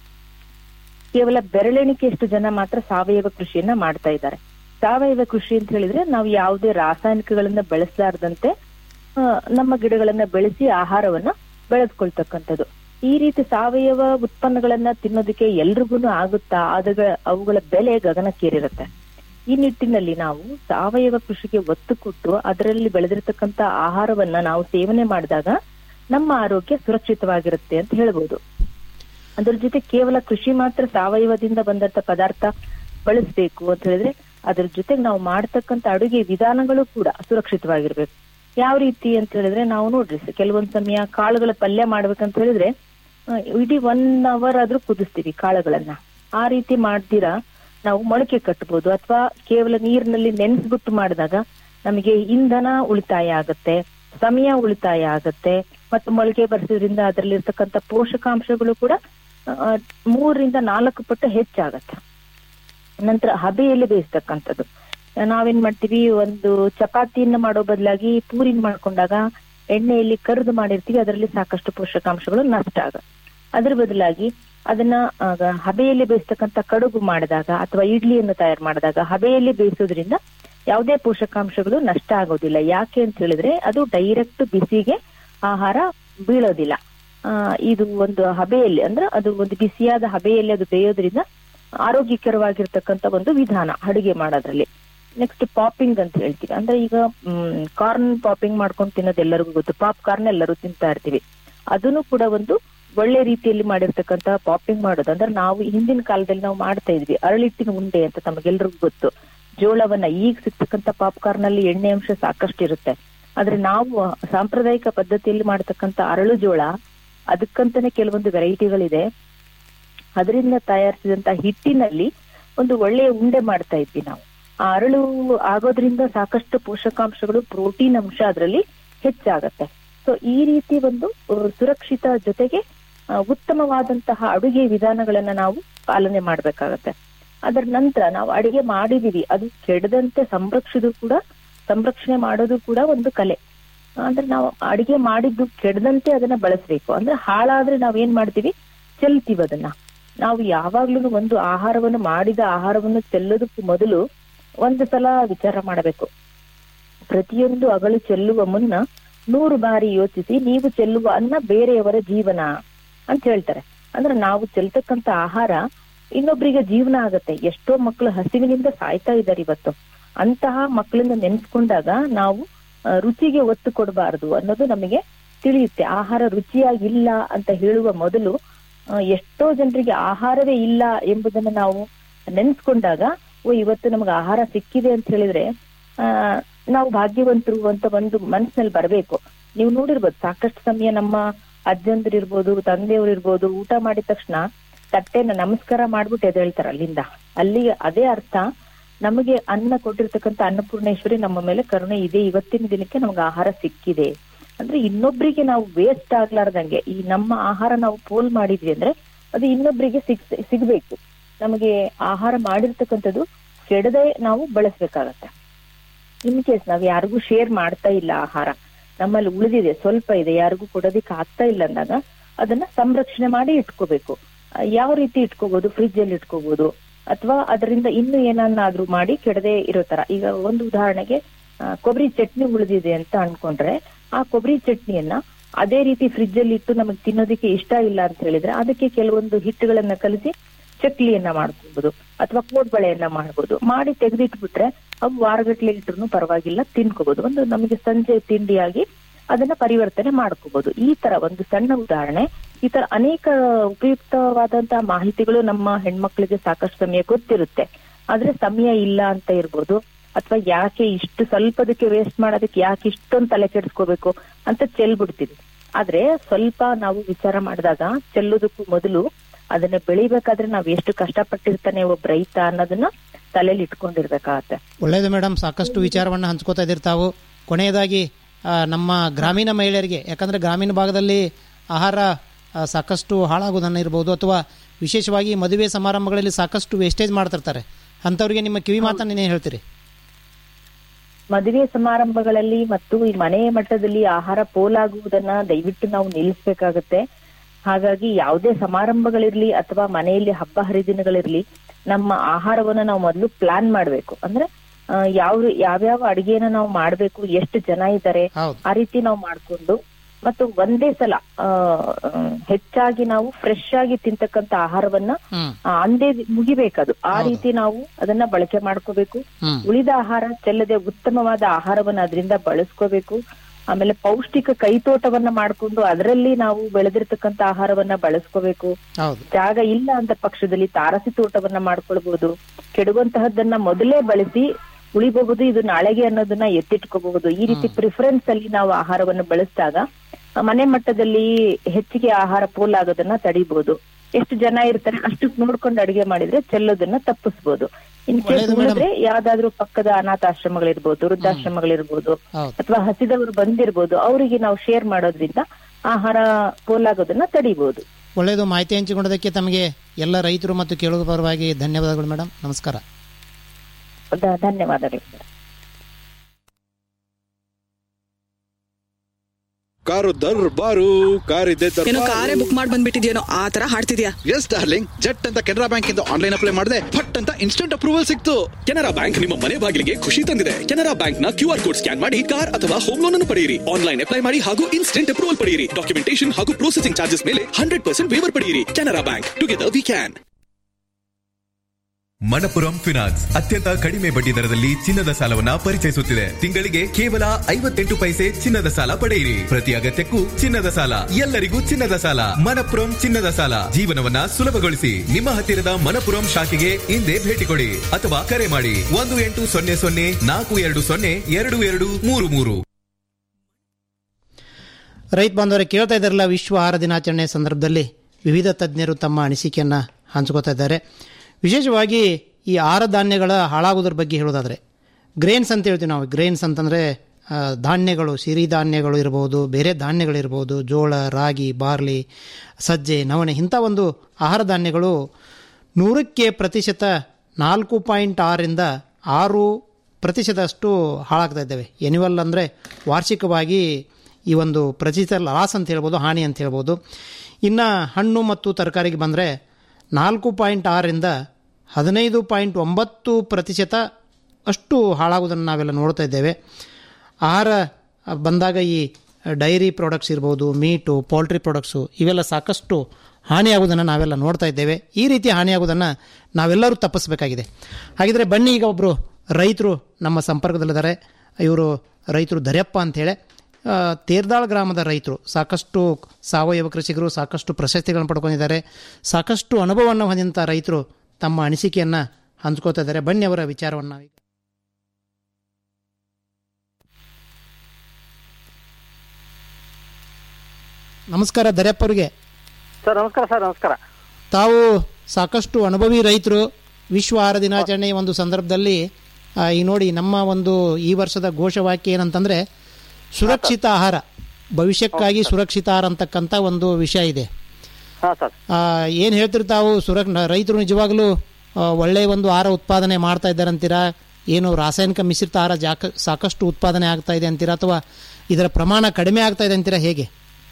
ಕೇವಲ ಬೆರಳೆಣಿಕೆಯಷ್ಟು ಜನ ಮಾತ್ರ ಸಾವಯವ ಕೃಷಿಯನ್ನ ಮಾಡ್ತಾ ಇದ್ದಾರೆ ಸಾವಯವ ಕೃಷಿ ಅಂತ ಹೇಳಿದ್ರೆ ನಾವು ಯಾವುದೇ ರಾಸಾಯನಿಕಗಳನ್ನ ಬೆಳೆಸಲಾರ್ದಂತೆ ಆ, ನಮ್ಮ ಗಿಡಗಳನ್ನ ಬೆಳೆಸಿ ಆಹಾರವನ್ನ ಬೆಳೆದ್ಕೊಳ್ತಕ್ಕಂಥದ್ದು ಈ ರೀತಿ ಸಾವಯವ ಉತ್ಪನ್ನಗಳನ್ನ ತಿನ್ನೋದಕ್ಕೆ ಎಲ್ರಿಗೂ ಆಗುತ್ತಾ ಅದುಗಳ ಅವುಗಳ ಬೆಲೆ ಗಗನಕ್ಕೇರಿರುತ್ತೆ ಈ ನಿಟ್ಟಿನಲ್ಲಿ ನಾವು ಸಾವಯವ ಕೃಷಿಗೆ ಒತ್ತು ಕೊಟ್ಟು ಅದರಲ್ಲಿ ಬೆಳೆದಿರ್ತಕ್ಕಂತ ಆಹಾರವನ್ನ ನಾವು ಸೇವನೆ ಮಾಡಿದಾಗ ನಮ್ಮ ಆರೋಗ್ಯ ಸುರಕ್ಷಿತವಾಗಿರುತ್ತೆ ಅಂತ ಹೇಳ್ಬೋದು ಅದ್ರ ಜೊತೆ ಕೇವಲ ಕೃಷಿ ಮಾತ್ರ ಸಾವಯವದಿಂದ ಬಂದಂತ ಪದಾರ್ಥ ಬಳಸಬೇಕು ಅಂತ ಹೇಳಿದ್ರೆ ಅದ್ರ ಜೊತೆಗೆ ನಾವು ಮಾಡ್ತಕ್ಕಂತ ಅಡುಗೆ ವಿಧಾನಗಳು ಕೂಡ ಸುರಕ್ಷಿತವಾಗಿರ್ಬೇಕು ಯಾವ ರೀತಿ ಅಂತ ಹೇಳಿದ್ರೆ ನಾವು ನೋಡ್ರಿ ಸ- ಕೆಲವೊಂದ್ ಸಮಯ ಕಾಳುಗಳ ಪಲ್ಯ ಮಾಡ್ಬೇಕಂತ ಹೇಳಿದ್ರೆ ಆ, ಇಡೀ ಒನ್ ಅವರ್ ಆದ್ರೂ ಕುದಿಸ್ತೀವಿ ಕಾಳುಗಳನ್ನ ಆ ರೀತಿ ಮಾಡ್ತೀರಾ ನಾವು ಮೊಳಕೆ ಕಟ್ಬೋದು ಅಥವಾ ಕೇವಲ ನೀರಿನಲ್ಲಿ ನೆನೆಸ್ಬಿಟ್ಟು ಮಾಡಿದಾಗ ನಮಗೆ ಇಂಧನ ಉಳಿತಾಯ ಆಗತ್ತೆ ಸಮಯ ಉಳಿತಾಯ ಆಗತ್ತೆ ಮತ್ತು ಮೊಳಕೆ ಬರ್ಸೋದ್ರಿಂದ ಅದರಲ್ಲಿರ್ತಕ್ಕಂಥ ಪೋಷಕಾಂಶಗಳು ಕೂಡ ಆ, ಮೂರರಿಂದ ನಾಲ್ಕು ಪಟ್ಟು ಹೆಚ್ಚಾಗತ್ತೆ ನಂತರ ಹಬೆಯಲ್ಲಿ ಬೇಯಿಸ್ತಕ್ಕಂಥದ್ದು ನಾವೇನ್ ಮಾಡ್ತೀವಿ ಒಂದು ಚಪಾತಿಯನ್ನ ಮಾಡೋ ಬದಲಾಗಿ ಪೂರಿನ ಮಾಡ್ಕೊಂಡಾಗ ಎಣ್ಣೆಯಲ್ಲಿ ಕರಿದು ಮಾಡಿರ್ತೀವಿ ಅದರಲ್ಲಿ ಸಾಕಷ್ಟು ಪೋಷಕಾಂಶಗಳು ನಷ್ಟ ಆಗ ಅದ್ರ ಬದಲಾಗಿ ಅದನ್ನ ಆಗ ಹಬೆಯಲ್ಲಿ ಬೇಯಿಸ್ತಕ್ಕಂಥ ಕಡುಬು ಮಾಡಿದಾಗ ಅಥವಾ ಇಡ್ಲಿಯನ್ನು ತಯಾರು ಮಾಡಿದಾಗ ಹಬೆಯಲ್ಲಿ ಬೇಯಿಸೋದ್ರಿಂದ ಯಾವುದೇ ಪೋಷಕಾಂಶಗಳು ನಷ್ಟ ಆಗೋದಿಲ್ಲ ಯಾಕೆ ಅಂತ ಹೇಳಿದ್ರೆ ಅದು ಡೈರೆಕ್ಟ್ ಬಿಸಿಗೆ ಆಹಾರ ಬೀಳೋದಿಲ್ಲ ಆ ಇದು ಒಂದು ಹಬೆಯಲ್ಲಿ ಅಂದ್ರೆ ಅದು ಒಂದು ಬಿಸಿಯಾದ ಹಬೆಯಲ್ಲಿ ಅದು ಬೇಯೋದ್ರಿಂದ ಆರೋಗ್ಯಕರವಾಗಿರ್ತಕ್ಕಂಥ ಒಂದು ವಿಧಾನ ಅಡುಗೆ ಮಾಡೋದ್ರಲ್ಲಿ ನೆಕ್ಸ್ಟ್ ಪಾಪಿಂಗ್ ಅಂತ ಹೇಳ್ತೀವಿ ಅಂದ್ರೆ ಈಗ ಕಾರ್ನ್ ಪಾಪಿಂಗ್ ಮಾಡ್ಕೊಂಡು ತಿನ್ನೋದು ಎಲ್ಲರಿಗೂ ಗೊತ್ತು ಪಾಪ್ ಕಾರ್ನ್ ಎಲ್ಲರೂ ತಿಂತಾ ಇರ್ತೀವಿ ಅದನ್ನು ಕೂಡ ಒಂದು ಒಳ್ಳೆ ರೀತಿಯಲ್ಲಿ ಮಾಡಿರ್ತಕ್ಕಂತ ಪಾಪಿಂಗ್ ಮಾಡೋದು ಅಂದ್ರೆ ನಾವು ಹಿಂದಿನ ಕಾಲದಲ್ಲಿ ನಾವು ಮಾಡ್ತಾ ಇದ್ವಿ ಅರಳಿಟ್ಟಿನ ಉಂಡೆ ಅಂತ ತಮಗೆಲ್ರಿಗೂ ಗೊತ್ತು ಜೋಳವನ್ನ ಈಗ ಸಿಗ್ತಕ್ಕಂತ ಪಾಪ್ಕಾರ್ನ್ ಅಲ್ಲಿ ಎಣ್ಣೆ ಅಂಶ ಸಾಕಷ್ಟು ಇರುತ್ತೆ ಆದ್ರೆ ನಾವು ಸಾಂಪ್ರದಾಯಿಕ ಪದ್ಧತಿಯಲ್ಲಿ ಮಾಡ್ತಕ್ಕಂತ ಅರಳು ಜೋಳ ಅದಕ್ಕಂತಾನೆ ಕೆಲವೊಂದು ವೆರೈಟಿಗಳಿದೆ ಅದರಿಂದ ತಯಾರಿಸಿದಂತ ಹಿಟ್ಟಿನಲ್ಲಿ ಒಂದು ಒಳ್ಳೆಯ ಉಂಡೆ ಮಾಡ್ತಾ ಇದ್ವಿ ನಾವು ಆ ಅರಳು ಆಗೋದ್ರಿಂದ ಸಾಕಷ್ಟು ಪೋಷಕಾಂಶಗಳು ಪ್ರೋಟೀನ್ ಅಂಶ ಅದರಲ್ಲಿ ಹೆಚ್ಚಾಗತ್ತೆ ಸೊ ಈ ರೀತಿ ಒಂದು ಆ, ಸುರಕ್ಷಿತ ಜೊತೆಗೆ ಆ, ಉತ್ತಮವಾದಂತಹ ಅಡುಗೆ ವಿಧಾನಗಳನ್ನ ನಾವು ಪಾಲನೆ ಮಾಡ್ಬೇಕಾಗತ್ತೆ ಅದರ ನಂತರ ನಾವು ಅಡಿಗೆ ಮಾಡಿದೀವಿ ಅದು ಕೆಡದಂತೆ ಸಂರಕ್ಷಿದು ಕೂಡ ಸಂರಕ್ಷಣೆ ಮಾಡೋದು ಕೂಡ ಒಂದು ಕಲೆ ಅಂದ್ರೆ ನಾವು ಅಡಿಗೆ ಮಾಡಿದ್ದು ಕೆಡದಂತೆ ಅದನ್ನ ಬಳಸಬೇಕು ಅಂದ್ರೆ ಹಾಳಾದ್ರೆ ನಾವ್ ಏನ್ ಮಾಡ್ತೀವಿ ಚೆಲ್ತೀವಿ ಅದನ್ನ ನಾವು ಯಾವಾಗ್ಲೂ ಒಂದು ಆಹಾರವನ್ನು ಮಾಡಿದ ಆಹಾರವನ್ನು ಚೆಲ್ಲೋದಕ್ಕೂ ಮೊದಲು ಒಂದು ಸಲ ವಿಚಾರ ಮಾಡಬೇಕು ಪ್ರತಿಯೊಂದು ಅಗಳು ಚೆಲ್ಲುವ ಮುನ್ನ ನೂರು ಬಾರಿ ಯೋಚಿಸಿ ನೀವು ಚೆಲ್ಲುವ ಅನ್ನ ಬೇರೆಯವರ ಜೀವನ ಅಂತ ಹೇಳ್ತಾರೆ ಅಂದ್ರೆ ನಾವು ಚೆಲ್ತಕ್ಕಂತ ಆಹಾರ ಇನ್ನೊಬ್ರಿಗೆ ಜೀವನ ಆಗತ್ತೆ ಎಷ್ಟೋ ಮಕ್ಕಳು ಹಸಿವಿನಿಂದ ಸಾಯ್ತಾ ಇದ್ದಾರೆ ಇವತ್ತು ಅಂತಹ ಮಕ್ಕಳನ್ನ ನೆನ್ಸ್ಕೊಂಡಾಗ ನಾವು ಆ, ರುಚಿಗೆ ಒತ್ತು ಕೊಡಬಾರದು ಅನ್ನೋದು ನಮಗೆ ತಿಳಿಯುತ್ತೆ ಆಹಾರ ರುಚಿಯಾಗಿಲ್ಲ ಅಂತ ಹೇಳುವ ಮೊದಲು ಆ, ಎಷ್ಟೋ ಜನರಿಗೆ ಆಹಾರವೇ ಇಲ್ಲ ಎಂಬುದನ್ನ ನಾವು ನೆನ್ಸ್ಕೊಂಡಾಗ ಓ ಇವತ್ತು ನಮ್ಗೆ ಆಹಾರ ಸಿಕ್ಕಿದೆ ಅಂತ ಹೇಳಿದ್ರೆ ಆ ನಾವು ಭಾಗ್ಯವಂತರು ಅಂತ ಒಂದು ಮನಸ್ಸಿನಲ್ಲಿ ಬರಬೇಕು ನೀವು ನೋಡಿರ್ಬೋದು ಸಾಕಷ್ಟು ಸಮಯ ನಮ್ಮ ಅಜ್ಜಂದ್ರು ಇರ್ಬೋದು ತಂದೆಯವರು ಇರ್ಬೋದು ಊಟ ಮಾಡಿದ ತಕ್ಷಣ ತಟ್ಟೆನ ನಮಸ್ಕಾರ ಮಾಡ್ಬಿಟ್ಟು ಎದ್ದೇಳ್ತಾರ ಅಲ್ಲಿಂದ ಅಲ್ಲಿಗೆ ಅದೇ ಅರ್ಥ ನಮಗೆ ಅನ್ನ ಕೊಟ್ಟಿರ್ತಕ್ಕಂಥ ಅನ್ನಪೂರ್ಣೇಶ್ವರಿ ನಮ್ಮ ಮೇಲೆ ಕರುಣೆ ಇದೆ ಇವತ್ತಿನ ದಿನಕ್ಕೆ ನಮ್ಗೆ ಆಹಾರ ಸಿಕ್ಕಿದೆ ಅಂದ್ರೆ ಇನ್ನೊಬ್ರಿಗೆ ನಾವು ವೇಸ್ಟ್ ಆಗ್ಲಾರ್ದಂಗೆ ಈ ನಮ್ಮ ಆಹಾರ ನಾವು ಪೋಲ್ ಮಾಡಿದ್ವಿ ಅಂದ್ರೆ ಅದು ಇನ್ನೊಬ್ರಿಗೆ ಸಿಗ್ ಸಿಗ್ಬೇಕು ನಮಗೆ ಆಹಾರ ಮಾಡಿರ್ತಕ್ಕಂಥದ್ದು ಕೆಡದೆ ನಾವು ಬಳಸ್ಬೇಕಾಗತ್ತೆ ಇನ್ ಕೇಸ್ ನಾವ್ ಯಾರಿಗೂ ಶೇರ್ ಮಾಡ್ತಾ ಇಲ್ಲ ಆಹಾರ ನಮ್ಮಲ್ಲಿ ಉಳಿದಿದೆ ಸ್ವಲ್ಪ ಇದೆ ಯಾರಿಗೂ ಕೊಡೋದಿಕ್ ಆಗ್ತಾ ಇಲ್ಲ ಅಂದಾಗ ಅದನ್ನ ಸಂರಕ್ಷಣೆ ಮಾಡಿ ಇಟ್ಕೋಬೇಕು ಆ, ಯಾವ ರೀತಿ ಇಟ್ಕೋಬಹುದು ಫ್ರಿಜ್ ಅಲ್ಲಿ ಇಟ್ಕೋಬಹುದು ಅಥವಾ ಅದರಿಂದ ಇನ್ನು ಏನನ್ನಾದ್ರೂ ಮಾಡಿ ಕೆಡದೆ ಇರೋ ತರ ಈಗ ಒಂದು ಉದಾಹರಣೆಗೆ ಆ, ಕೊಬ್ಬರಿ ಚಟ್ನಿ ಉಳಿದಿದೆ ಅಂತ ಅನ್ಕೊಂಡ್ರೆ ಆ ಕೊಬ್ಬರಿ ಚಟ್ನಿಯನ್ನ ಅದೇ ರೀತಿ ಫ್ರಿಜ್ ಅಲ್ಲಿ ಇಟ್ಟು ನಮಗೆ ತಿನ್ನೋದಕ್ಕೆ ಇಷ್ಟ ಇಲ್ಲ ಅಂತ ಹೇಳಿದ್ರೆ ಅದಕ್ಕೆ ಕೆಲವೊಂದು ಹಿಟ್ಟುಗಳನ್ನ ಕಲಿಸಿ ಚಕ್ಲಿಯನ್ನ ಮಾಡ್ಕೋಬಹುದು ಅಥವಾ ಕೋಡ್ಬಳೆಯನ್ನ ಮಾಡ್ಬೋದು ಮಾಡಿ ತೆಗೆದಿಟ್ಬಿಟ್ರೆ ಅವು ವಾರಗಟ್ಲೆ ಇಟ್ರು ಪರವಾಗಿಲ್ಲ ತಿನ್ಕೋಬಹುದು ಒಂದು ನಮಗೆ ಸಂಜೆ ತಿಂಡಿಯಾಗಿ ಅದನ್ನ ಪರಿವರ್ತನೆ ಮಾಡ್ಕೋಬಹುದು ಈ ತರ ಒಂದು ಸಣ್ಣ ಉದಾಹರಣೆ ಈ ತರ ಅನೇಕ ಉಪಯುಕ್ತವಾದಂತಹ ಮಾಹಿತಿಗಳು ನಮ್ಮ ಹೆಣ್ಮಕ್ಳಿಗೆ ಸಾಕಷ್ಟು ಸಮಯ ಗೊತ್ತಿರುತ್ತೆ ಆದ್ರೆ ಸಮಯ ಇಲ್ಲ ಅಂತ ಇರ್ಬೋದು ಅಥವಾ ಯಾಕೆ ಇಷ್ಟು ಸ್ವಲ್ಪದಕ್ಕೆ ವೇಸ್ಟ್ ಮಾಡೋದಕ್ಕೆ ಯಾಕೆ ಇಷ್ಟೊಂದು ತಲೆ ಕೆಡಿಸ್ಕೋಬೇಕು ಅಂತ ಚೆಲ್ಬಿಡ್ತೀವಿ ಆದ್ರೆ ಸ್ವಲ್ಪ ನಾವು ವಿಚಾರ ಮಾಡಿದಾಗ ಚೆಲ್ಲೋದಕ್ಕೂ ಮೊದಲು ಅದನ್ನ ಬೆಳಿಬೇಕಾದ್ರೆ ನಾವ್ ಎಷ್ಟು ಕಷ್ಟಪಟ್ಟಿರ್ತಾನೆ ಒಬ್ಬ ರೈತ ಅನ್ನೋದನ್ನ ತಲೆಯಲ್ಲಿ ಇಟ್ಕೊಂಡಿರ್ಬೇಕಾಗತ್ತೆ ಒಳ್ಳೆಯದು ಮೇಡಮ್ ಸಾಕಷ್ಟು ವಿಚಾರವನ್ನು ಹಂಚ್ಕೋತಾ ಇದ್ದೀರಿ ತಾವು ಕೊನೆಯದಾಗಿ ಆ, ನಮ್ಮ ಗ್ರಾಮೀಣ ಮಹಿಳೆಯರಿಗೆ ಯಾಕಂದರೆ ಗ್ರಾಮೀಣ ಭಾಗದಲ್ಲಿ ಆಹಾರ ಆ, ಸಾಕಷ್ಟು ಹಾಳಾಗೋದನ್ನ ಇರ್ಬೋದು ಅಥವಾ ವಿಶೇಷವಾಗಿ ಮದುವೆ ಸಮಾರಂಭಗಳಲ್ಲಿ ಸಾಕಷ್ಟು ವೇಸ್ಟೇಜ್ ಮಾಡ್ತಿರ್ತಾರೆ ಅಂಥವ್ರಿಗೆ ನಿಮ್ಮ ಕಿವಿ ಮಾತನ್ನು ನೀನು ಹೇಳ್ತೀರಿ ಮದುವೆ ಸಮಾರಂಭಗಳಲ್ಲಿ ಮತ್ತು ಈ ಮನೆಯ ಮಟ್ಟದಲ್ಲಿ ಆಹಾರ ಪೋಲಾಗುವುದನ್ನ ದಯವಿಟ್ಟು ನಾವು ನಿಲ್ಲಿಸ್ಬೇಕಾಗತ್ತೆ ಹಾಗಾಗಿ ಯಾವುದೇ ಸಮಾರಂಭಗಳಿರ್ಲಿ ಅಥವಾ ಮನೆಯಲ್ಲಿ ಹಬ್ಬ ಹರಿದಿನಗಳಿರ್ಲಿ ನಮ್ಮ ಆಹಾರವನ್ನ ನಾವು ಮೊದಲು ಪ್ಲಾನ್ ಮಾಡ್ಬೇಕು ಅಂದ್ರೆ ಆ, ಯಾವ ಯಾವ್ಯಾವ ಅಡಿಗೆನ ನಾವು ಮಾಡ್ಬೇಕು ಎಷ್ಟು ಜನ ಇದ್ದಾರೆ ಆ ರೀತಿ ನಾವು ಮಾಡ್ಕೊಂಡು ಮತ್ತು ಒಂದೇ ಸಲ ಆ, ಆ, ಹೆಚ್ಚಾಗಿ ನಾವು ಫ್ರೆಶ್ ಆಗಿ ತಿಂತಕ್ಕಂತ ಆಹಾರವನ್ನ ಆ, ಅಂದೇ ಮುಗಿಬೇಕದು ಆ ರೀತಿ ನಾವು ಅದನ್ನ ಬಳಕೆ ಮಾಡ್ಕೋಬೇಕು ಹ್ಮ್. ಉಳಿದ ಆಹಾರ ಚೆಲ್ಲದೆ ಉತ್ತಮವಾದ ಆಹಾರವನ್ನ ಅದರಿಂದ ಬಳಸ್ಕೋಬೇಕು ಆಮೇಲೆ ಪೌಷ್ಟಿಕ ಕೈತೋಟವನ್ನ ಮಾಡ್ಕೊಂಡು ಅದರಲ್ಲಿ ನಾವು ಬೆಳೆದಿರ್ತಕ್ಕಂತ ಆಹಾರವನ್ನ ಬಳಸ್ಕೋಬೇಕು ಹೌದು ಜಾಗ ಇಲ್ಲ ಅಂತ ಪಕ್ಷದಲ್ಲಿ ತಾರಸಿ ತೋಟವನ್ನ ಮಾಡ್ಕೊಳ್ಬಹುದು ಕೆಡುವಂತಹದ್ದನ್ನ ಮೊದಲೇ ಬಳಸಿ ಉಳಿಬಹುದು ಇದು ನಾಳೆಗೆ ಅನ್ನೋದನ್ನ ಎತ್ತಿಟ್ಕೋಬಹುದು ಈ ರೀತಿ ಪ್ರಿಫರೆನ್ಸ್ ಅಲ್ಲಿ ನಾವು ಆಹಾರವನ್ನು ಬಳಸಿದಾಗ ಆ, ಮನೆ ಮಟ್ಟದಲ್ಲಿ ಹೆಚ್ಚಿಗೆ ಆಹಾರ ಪೋಲಾಗೋದನ್ನ ತಡಿಬಹುದು ಎಷ್ಟು ಜನ ಇರ್ತಾರೆ ಅಷ್ಟಕ್ಕೆ ನೋಡ್ಕೊಂಡು ಅಡಿಗೆ ಮಾಡಿದ್ರೆ ಚೆಲ್ಲೋದನ್ನ ತಪ್ಪಿಸ್ಬೋದು ಇನ್ ಕೇಸ್ ಒಳ್ಳೇದು madam. ಉಳಿದ್ರೆ ಯಾವ್ದಾದ್ರು ಪಕ್ಕದ ಅನಾಥಾಶ್ರಮಗಳಿರ್ಬೋದು ವೃದ್ಧಾಶ್ರಮಗಳಿರ್ಬೋದು ಹೌದು ಅಥವಾ ಹಸಿದವರು ಬಂದಿರ್ಬೋದು ಅವರಿಗೆ ನಾವು ಶೇರ್ ಮಾಡೋದ್ರಿಂದ ಆಹಾರ ಪೋಲಾಗೋದನ್ನ ತಡಿಬಹುದು ಒಳ್ಳೆಯದು ಮಾಹಿತಿ ಹಂಚಿಕೊಂಡದಕ್ಕೆ ತಮಗೆ ಎಲ್ಲ ರೈತರು ಮತ್ತು ಕೇಳುವ ಪರವಾಗಿ ಧನ್ಯವಾದಗಳು ಮೇಡಮ್ ನಮಸ್ಕಾರ ಧ- ಧನ್ಯವಾದಗಳು ಕಾರು ದರ್ಬಾರು ಕಾರ್ ಇದೆ ಏನೋ ಕಾರೇ ಬುಕ್ ಮಾಡಿ ಬಂದ್ಬಿಟ್ಟಿದ್ಯೇನೋ ಆ ತರ ಹಾಡ್ತಿದ್ಯಾ ಎಸ್ ಡಾರ್ಲಿಂಗ್ ಜಟ್ ಅಂತ ಕೆನರಾ ಬ್ಯಾಂಕ್ ಇಂದ ಆನ್ಲೈನ್ ಅಪ್ಲೈ ಮಾಡಿದೆ ಫಟ್ ಅಂತ ಇನ್ಸ್ಟೆಂಟ್ ಅಪ್ರೂವಲ್ ಸಿಕ್ತು ಕೆನರಾ ಬ್ಯಾಂಕ್ ನಿಮ್ಮ ಮನೆ ಬಾಗಿಲಿಗೆ ಖುಷಿ ತಂದಿದೆ ಕೆನರಾ ಬ್ಯಾಂಕ್ ನ ಕ್ಯೂ ಆರ್ ಕೋಡ್ ಸ್ಕ್ಯಾನ್ ಮಾಡಿ ಕಾರ್ ಅಥವಾ ಹೋಮ್ ಲೋನ್ ಅನ್ನು ಪಡೆಯಿರಿ ಆನ್ಲೈನ್ ಅಪ್ಲೈ ಮಾಡಿ ಹಾಗೂ ಇನ್ಸ್ಟೆಂಟ್ ಅಪ್ರೂವಲ್ ಪಡೆಯಿರಿ ಡಾಕ್ಯುಮೆಂಟೇಶನ್ ಹಾಗೂ ಪ್ರೊಸೆಸಿಂಗ್ ಚಾರ್ಜಸ್ ಮೇಲೆ ಹಂಡ್ರೆಡ್ ಪರ್ಸೆಂಟ್ ವೇವರ್ ಪಡೆಯಿರಿ Canara bank together we can Manappuram finance ಅತ್ಯಂತ ಕಡಿಮೆ ಬಡ್ಡಿ ದರದಲ್ಲಿ ಚಿನ್ನದ ಸಾಲವನ್ನ ಪರಿಚಯಿಸುತ್ತಿದೆ ತಿಂಗಳಿಗೆ ಕೇವಲ ಐವತ್ತೆಂಟು ಪೈಸೆ ಚಿನ್ನದ ಸಾಲ ಪಡೆಯಿರಿ ಪ್ರತಿ ಅಗತ್ಯಕ್ಕೂ ಚಿನ್ನದ ಸಾಲ ಎಲ್ಲರಿಗೂ ಚಿನ್ನದ ಸಾಲ ಮಣಪುರಂ ಚಿನ್ನದ ಸಾಲ ಜೀವನವನ್ನ ಸುಲಭಗೊಳಿಸಿ ನಿಮ್ಮ ಹತ್ತಿರದ ಮಣಪುರಂ ಶಾಖೆಗೆ ಇಂದೇ ಭೇಟಿ ಕೊಡಿ ಅಥವಾ ಕರೆ ಮಾಡಿ ಒಂದು ಎಂಟು ಸೊನ್ನೆ ಸೊನ್ನೆ ನಾಲ್ಕು ಎರಡು ಸೊನ್ನೆ ಎರಡು ಎರಡು ಮೂರು ಮೂರು ರೈತ ಬಾಂಧವರೇ ಕೇಳ್ತಾ ಇದ್ದಾರಲ್ಲ ವಿಶ್ವ ಆಹಾರ ದಿನಾಚರಣೆ ಸಂದರ್ಭದಲ್ಲಿ ವಿವಿಧ ತಜ್ಞರು ತಮ್ಮ ಅನಿಸಿಕೆಯನ್ನು ಹಂಚ್ಕೋತಾ ಇದ್ದಾರೆ ವಿಶೇಷವಾಗಿ ಈ ಆಹಾರ ಧಾನ್ಯಗಳ ಹಾಳಾಗೋದ್ರ ಬಗ್ಗೆ ಹೇಳೋದಾದರೆ ಗ್ರೇನ್ಸ್ ಅಂತ ಹೇಳ್ತೀವಿ ನಾವು ಗ್ರೇನ್ಸ್ ಅಂತಂದರೆ ಆ, ಧಾನ್ಯಗಳು ಸಿರಿಧಾನ್ಯಗಳು ಇರ್ಬೋದು ಬೇರೆ ಧಾನ್ಯಗಳಿರ್ಬೋದು ಜೋಳ ರಾಗಿ ಬಾರ್ಲಿ ಸಜ್ಜೆ ನವಣೆ ಇಂಥ ಒಂದು ಆಹಾರ ಧಾನ್ಯಗಳು ನೂರಕ್ಕೆ ಪ್ರತಿಶತ ನಾಲ್ಕು ಪಾಯಿಂಟ್ ಆರರಿಂದ ಆರು ಪ್ರತಿಶತಷ್ಟು ಹಾಳಾಗ್ತಾ ಇದ್ದೇವೆ ಎನ್ಯುವಲ್ ಅಂದರೆ ವಾರ್ಷಿಕವಾಗಿ ಈ ಒಂದು ಪ್ರತಿಶತ ಲಾಸ್ ಅಂತ ಹೇಳ್ಬೋದು ಹಾನಿ ಅಂತ ಹೇಳ್ಬೋದು ಇನ್ನು ಹಣ್ಣು ಮತ್ತು ತರಕಾರಿಗೆ ಬಂದರೆ ನಾಲ್ಕು ಪಾಯಿಂಟ್ ಆರರಿಂದ ಹದಿನೈದು ಪಾಯಿಂಟ್ ಒಂಬತ್ತು ಪ್ರತಿಶತ ಅಷ್ಟು ಹಾಳಾಗೋದನ್ನು ನಾವೆಲ್ಲ ನೋಡ್ತಾ ಇದ್ದೇವೆ ಆಹಾರ ಬಂದಾಗ ಈ ಡೈರಿ ಪ್ರಾಡಕ್ಟ್ಸ್ ಇರ್ಬೋದು ಮೀಟು ಪೋಲ್ಟ್ರಿ ಪ್ರಾಡಕ್ಟ್ಸು ಇವೆಲ್ಲ ಸಾಕಷ್ಟು ಹಾನಿಯಾಗುವುದನ್ನು ನಾವೆಲ್ಲ ನೋಡ್ತಾ ಇದ್ದೇವೆ ಈ ರೀತಿ ಹಾನಿಯಾಗುವುದನ್ನು ನಾವೆಲ್ಲರೂ ತಪ್ಪಿಸಬೇಕಾಗಿದೆ ಹಾಗಿದ್ರೆ ಬನ್ನಿ ಈಗ ಒಬ್ಬರು ರೈತರು ನಮ್ಮ ಸಂಪರ್ಕದಲ್ಲಿದ್ದಾರೆ ಇವರು ರೈತರು ದರ್ಯಪ್ಪ ಅಂಥೇಳಿ ಆ, ತೇರ್ದಾಳ್ ಗ್ರಾಮದ ರೈತರು ಸಾಕಷ್ಟು ಸಾವಯವ ಕೃಷಿಕರು ಸಾಕಷ್ಟು ಪ್ರಶಸ್ತಿಗಳನ್ನು ಪಡ್ಕೊಂಡಿದ್ದಾರೆ ಸಾಕಷ್ಟು ಅನುಭವವನ್ನು ಹೊಂದಿದಂಥ ರೈತರು ತಮ್ಮ ಅನಿಸಿಕೆಯನ್ನು ಹಂಚ್ಕೋತಾ ಇದ್ದಾರೆ ಬನ್ನಿ ಅವರ ವಿಚಾರವನ್ನು ನಾವೀಗ ನಮಸ್ಕಾರ ದರ್ಯಪ್ಪ ಅವರಿಗೆ ಸರ್ ನಮಸ್ಕಾರ ಸರ್ ನಮಸ್ಕಾರ ತಾವು ಸಾಕಷ್ಟು ಅನುಭವಿ ರೈತರು ವಿಶ್ವ ಆಹಾರ ದಿನಾಚರಣೆ ಒಂದು ಸಂದರ್ಭದಲ್ಲಿ ಆ, ಈ ನೋಡಿ ನಮ್ಮ ಒಂದು ಈ ವರ್ಷದ ಘೋಷವಾಕ್ಯ ಏನಂತಂದ್ರೆ ಸುರಕ್ಷಿತ ಆಹಾರ ಭವಿಷ್ಯಕ್ಕಾಗಿ ಸುರಕ್ಷಿತ ಆಹಾರ ಅಂತಕ್ಕಂಥ ಒಂದು ವಿಷಯ ಇದೆ ಹಾ ಸರ್ ಏನು ಹೇಳ್ತೀರಿ ತಾವು ಸುರಕ್ ರೈತರು ನಿಜವಾಗ್ಲೂ ಆ, ಒಳ್ಳೆಯ ಒಂದು ಆಹಾರ ಉತ್ಪಾದನೆ ಮಾಡ್ತಾ ಇದ್ದಾರೆ ಅಂತೀರಾ ಏನು ರಾಸಾಯನಿಕ ಮಿಶ್ರಿತ ಆಹಾರ ಜಾಕ ಸಾಕಷ್ಟು ಉತ್ಪಾದನೆ ಆಗ್ತಾ ಇದೆ ಅಂತೀರಾ ಅಥವಾ ಇದರ ಪ್ರಮಾಣ ಕಡಿಮೆ ಆಗ್ತಾ ಇದೆ ಅಂತೀರಾ ಹೇಗೆ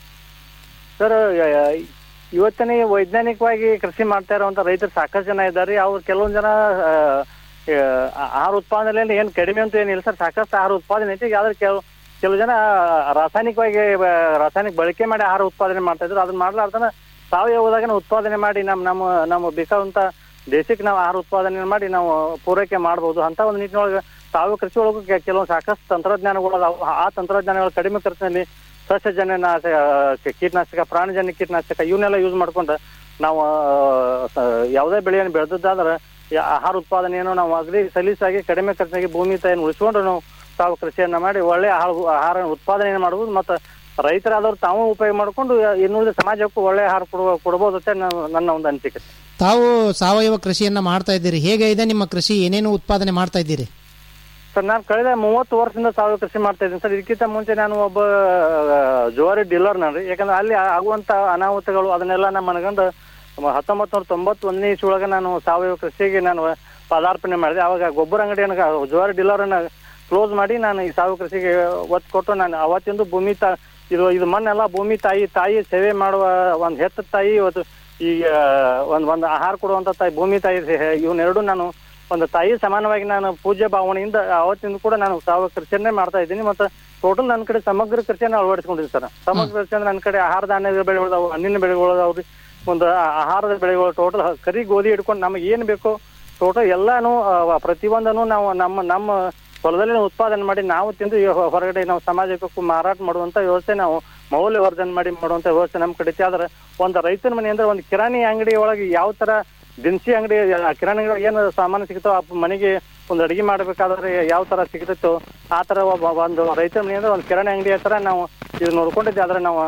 ಸರ್ ಇವತ್ತಿನ ಈ ವೈಜ್ಞಾನಿಕವಾಗಿ ಕೃಷಿ ಮಾಡ್ತಾ ಇರುವಂತ ರೈತರು ಸಾಕಷ್ಟು ಜನ ಇದ್ದಾರೆ ಅವ್ರು ಕೆಲವೊಂದು ಜನ ಆ, ಆ, ಆಹಾರ ಉತ್ಪಾದನೆಯಲ್ಲಿ ಏನ್ ಕಡಿಮೆ ಅಂತ ಏನಿಲ್ಲ ಸರ್ ಸಾಕಷ್ಟು ಆಹಾರ ಉತ್ಪಾದನೆ ಐತಿ ಆದ್ರೆ ಕೆಲವು ಕೆಲವು ಜನ ರಾಸಾಯನಿಕವಾಗಿ ಬ- ರಾಸಾಯನಿಕ ಬಳಕೆ ಮಾಡಿ ಆಹಾರ ಉತ್ಪಾದನೆ ಮಾಡ್ತಾ ಇದ್ರು ಅದನ್ನ ಮಾಡ್ಲಾರ್ದನ ಸಾವಯವದಾಗ ಉತ್ಪಾದನೆ ಮಾಡಿ ನಮ್ಮ ನಮ್ಮ ನಮ್ಮ ಬೇಕಾದಂತ ದೇಶಕ್ಕೆ ನಾವು ಆಹಾರ ಉತ್ಪಾದನೆ ಮಾಡಿ ನಾವು ಪೂರೈಕೆ ಮಾಡಬಹುದು ಅಂತ ಒಂದು ನಿಟ್ಟಿನೊಳಗೆ ಸಾವಯವ ಕೃಷಿ ಒಳಗೂ ಕೆ- ಕೆಲವೊಂದು ಸಾಕಷ್ಟು ತಂತ್ರಜ್ಞಾನಗಳು ಅದಾವು. ಆ ತಂತ್ರಜ್ಞಾನಗಳು ಕಡಿಮೆ ಖರ್ಚಿನಲ್ಲಿ ಸಸ್ಯಜನ್ಯ ನಾಶ ಕೀಟನಾಶಕ ಪ್ರಾಣಿಜನ್ಯ ಕೀಟನಾಶಕ ಇವನ್ನೆಲ್ಲ ಯೂಸ್ ಮಾಡ್ಕೊಂಡು ನಾವು ಆ, ಸ- ಯಾವುದೇ ಬೆಳೆಯನ್ನು ಬೆಳೆದದ್ದಾದ್ರೆ ಈ ಆಹಾರ ಉತ್ಪಾದನೆಯನ್ನು ನಾವು ಅಗದಿ ಸಲೀಸಾಗಿ ಕಡಿಮೆ ಖರ್ಚಿನಾಗಿ ಭೂಮಿ ತಾಯಿಯನ್ನು ಉಳಿಸ್ಕೊಂಡು ನಾವು ತಾವು ಕೃಷಿಯನ್ನ ಮಾಡಿ ಒಳ್ಳೆ ಆಹಾರ ಆಹಾರ ಉತ್ಪಾದನೆ ಮಾಡಬಹುದು ಮತ್ತು ರೈತರಾದವ್ರು ತಾವು ಉಪಯೋಗ ಮಾಡಿಕೊಂಡು ಇನ್ನುಳಿದ ಸಮಾಜಕ್ಕೂ ಒಳ್ಳೆ ಆಹಾರ ಕೊಡುವ ಕೊಡಬಹುದು ಅಂತ ನನ್ನ- ನನ್ನ ಒಂದು ಅನಿಸಿಕೆ ತಾವು ಸಾವಯವ ಕೃಷಿಯನ್ನ ಮಾಡ್ತಾ ಇದ್ದೀರಿ ಹೇಗೆ ಇದೆ ನಿಮ್ಮ ಕೃಷಿ ಏನೇನು ಉತ್ಪಾದನೆ ಮಾಡ್ತಾ ಇದ್ದೀರಿ ಸರ್ ನಾನು ಕಳೆದ ಮೂವತ್ತು ವರ್ಷದಿಂದ ಸಾವಯವ ಕೃಷಿ ಮಾಡ್ತಾ ಇದ್ದೀನಿ ಸರ್ ಇದಕ್ಕಿಂತ ಮುಂಚೆ ನಾನು ಒಬ್ಬ ಆ, ಜೋರಿ ಡೀಲರ್ ನಾನು ಯಾಕಂದ್ರೆ ಅಲ್ಲಿ ಆಗುವಂತ ಅನಾಹುತಗಳು ಅದನ್ನೆಲ್ಲ ನಮ್ಮ ಮನಗಂಡು ಹತ್ತೊಂಬತ್ತು ನೂರ ತೊಂಬತ್ತೊಂದನೇ ಇಸ್ವಿಯೊಳಗೆ ನಾನು ಸಾವಯವ ಕೃಷಿಗೆ ನಾನು ಪದಾರ್ಪಣೆ ಮಾಡಿದೆ ಅವಾಗ ಗೊಬ್ಬರ ಅಂಗಡಿಯನ್ನು ಜೋರಿ ಡೀಲರ್ ಅನ್ನ ಕ್ಲೋಸ್ ಮಾಡಿ ನಾನು ಈ ಸಾವಯವ ಕೃಷಿಗೆ ಒತ್ತು ಕೊಟ್ಟು ನಾನು ಅವತ್ತಿಂದು ಭೂಮಿ ತಾ ಇದು ಇದು ಮಣ್ಣೆಲ್ಲ ಭೂಮಿ ತಾಯಿ ತಾಯಿ ಸೇವೆ ಮಾಡುವ ಒಂದು ಹೆತ್ತ ತಾಯಿ ಇವತ್ತು ಈ ಆ, ಒಂದ್ ಒಂದು ಆಹಾರ ಕೊಡುವಂತ ತಾಯಿ ಭೂಮಿ ತಾಯಿ ಇವನ್ನೆರಡು ನಾನು ಒಂದು ತಾಯಿ ಸಮಾನವಾಗಿ ನಾನು ಪೂಜ್ಯ ಭಾವನೆಯಿಂದ ಅವತ್ತಿಂದ ಕೂಡ ನಾನು ಸಾವಯವ ಕೃಷಿಯನ್ನೇ ಮಾಡ್ತಾ ಇದ್ದೀನಿ ಮತ್ತೆ ಟೋಟಲ್ ನನ್ನ ಕಡೆ ಸಮಗ್ರ ಕೃಷಿಯನ್ನು ಅಳವಡಿಸ್ಕೊಂಡಿದ್ದೀನಿ ಸರ್ ಸಮಗ್ರ ಕೃಷಿ ಅಂದ್ರೆ ನನ್ನ ಕಡೆ ಆಹಾರ ಧಾನ್ಯದ ಬೆಳೆಗಳದಾವು ಹಣ್ಣಿನ ಬೆಳೆಗಳದಾವ್ರಿ ಒಂದು ಆ- ಆಹಾರದ ಬೆಳೆಗಳು ಟೋಟಲ್ ಕರಿ ಗೋಧಿ ಹಿಡ್ಕೊಂಡು ನಮಗೆ ಏನ್ ಬೇಕೋ ಟೋಟಲ್ ಎಲ್ಲಾನು ಆ, ಪ್ರತಿಯೊಂದನ್ನು ನಾವು ನಮ್ಮ ನಮ್ಮ ಹೊಲದಲ್ಲಿ ಉತ್ಪಾದನೆ ಮಾಡಿ ನಾವು ತಿಂದು ಈ ಹೊ- ಹೊರಗಡೆ ನಾವು ಸಮಾಜಕ್ಕೆ ಮಾರಾಟ ಮಾಡುವಂತ ವ್ಯವಸ್ಥೆ ನಾವು ಮೌಲ್ಯವರ್ಧನೆ ಮಾಡಿ ಮಾಡುವಂತ ವ್ಯವಸ್ಥೆ ನಮ್ಮ ಕಡೆ ಐತಿ ಆದ್ರೆ ಒಂದು ರೈತನ ಮನೆ ಅಂದ್ರೆ ಒಂದು ಕಿರಾಣಿ ಅಂಗಡಿ ಒಳಗೆ ಯಾವ ತರ ದಿನಸಿ ಅಂಗಡಿ ಆ ಕಿರಾಣಿ ಅಂಗಡಿ ಏನು ಸಾಮಾನು ಸಿಗ್ತಾವ ಆ ಮನೆಗೆ ಒಂದು ಅಡಿಗೆ ಮಾಡ್ಬೇಕಾದ್ರೆ ಯಾವ ತರ ಸಿಗ್ತಿತ್ತು ಆ ತರ ಒಬ್ಬ ಒಂದು ರೈತರ ಮನೆ ಅಂದ್ರೆ ಒಂದು ಕಿರಾಣಿ ಅಂಗಡಿ ಹತ್ರ ನಾವು ಇದು ನೋಡ್ಕೊಂಡಿದ್ದೆ ಆದ್ರೆ ನಾವು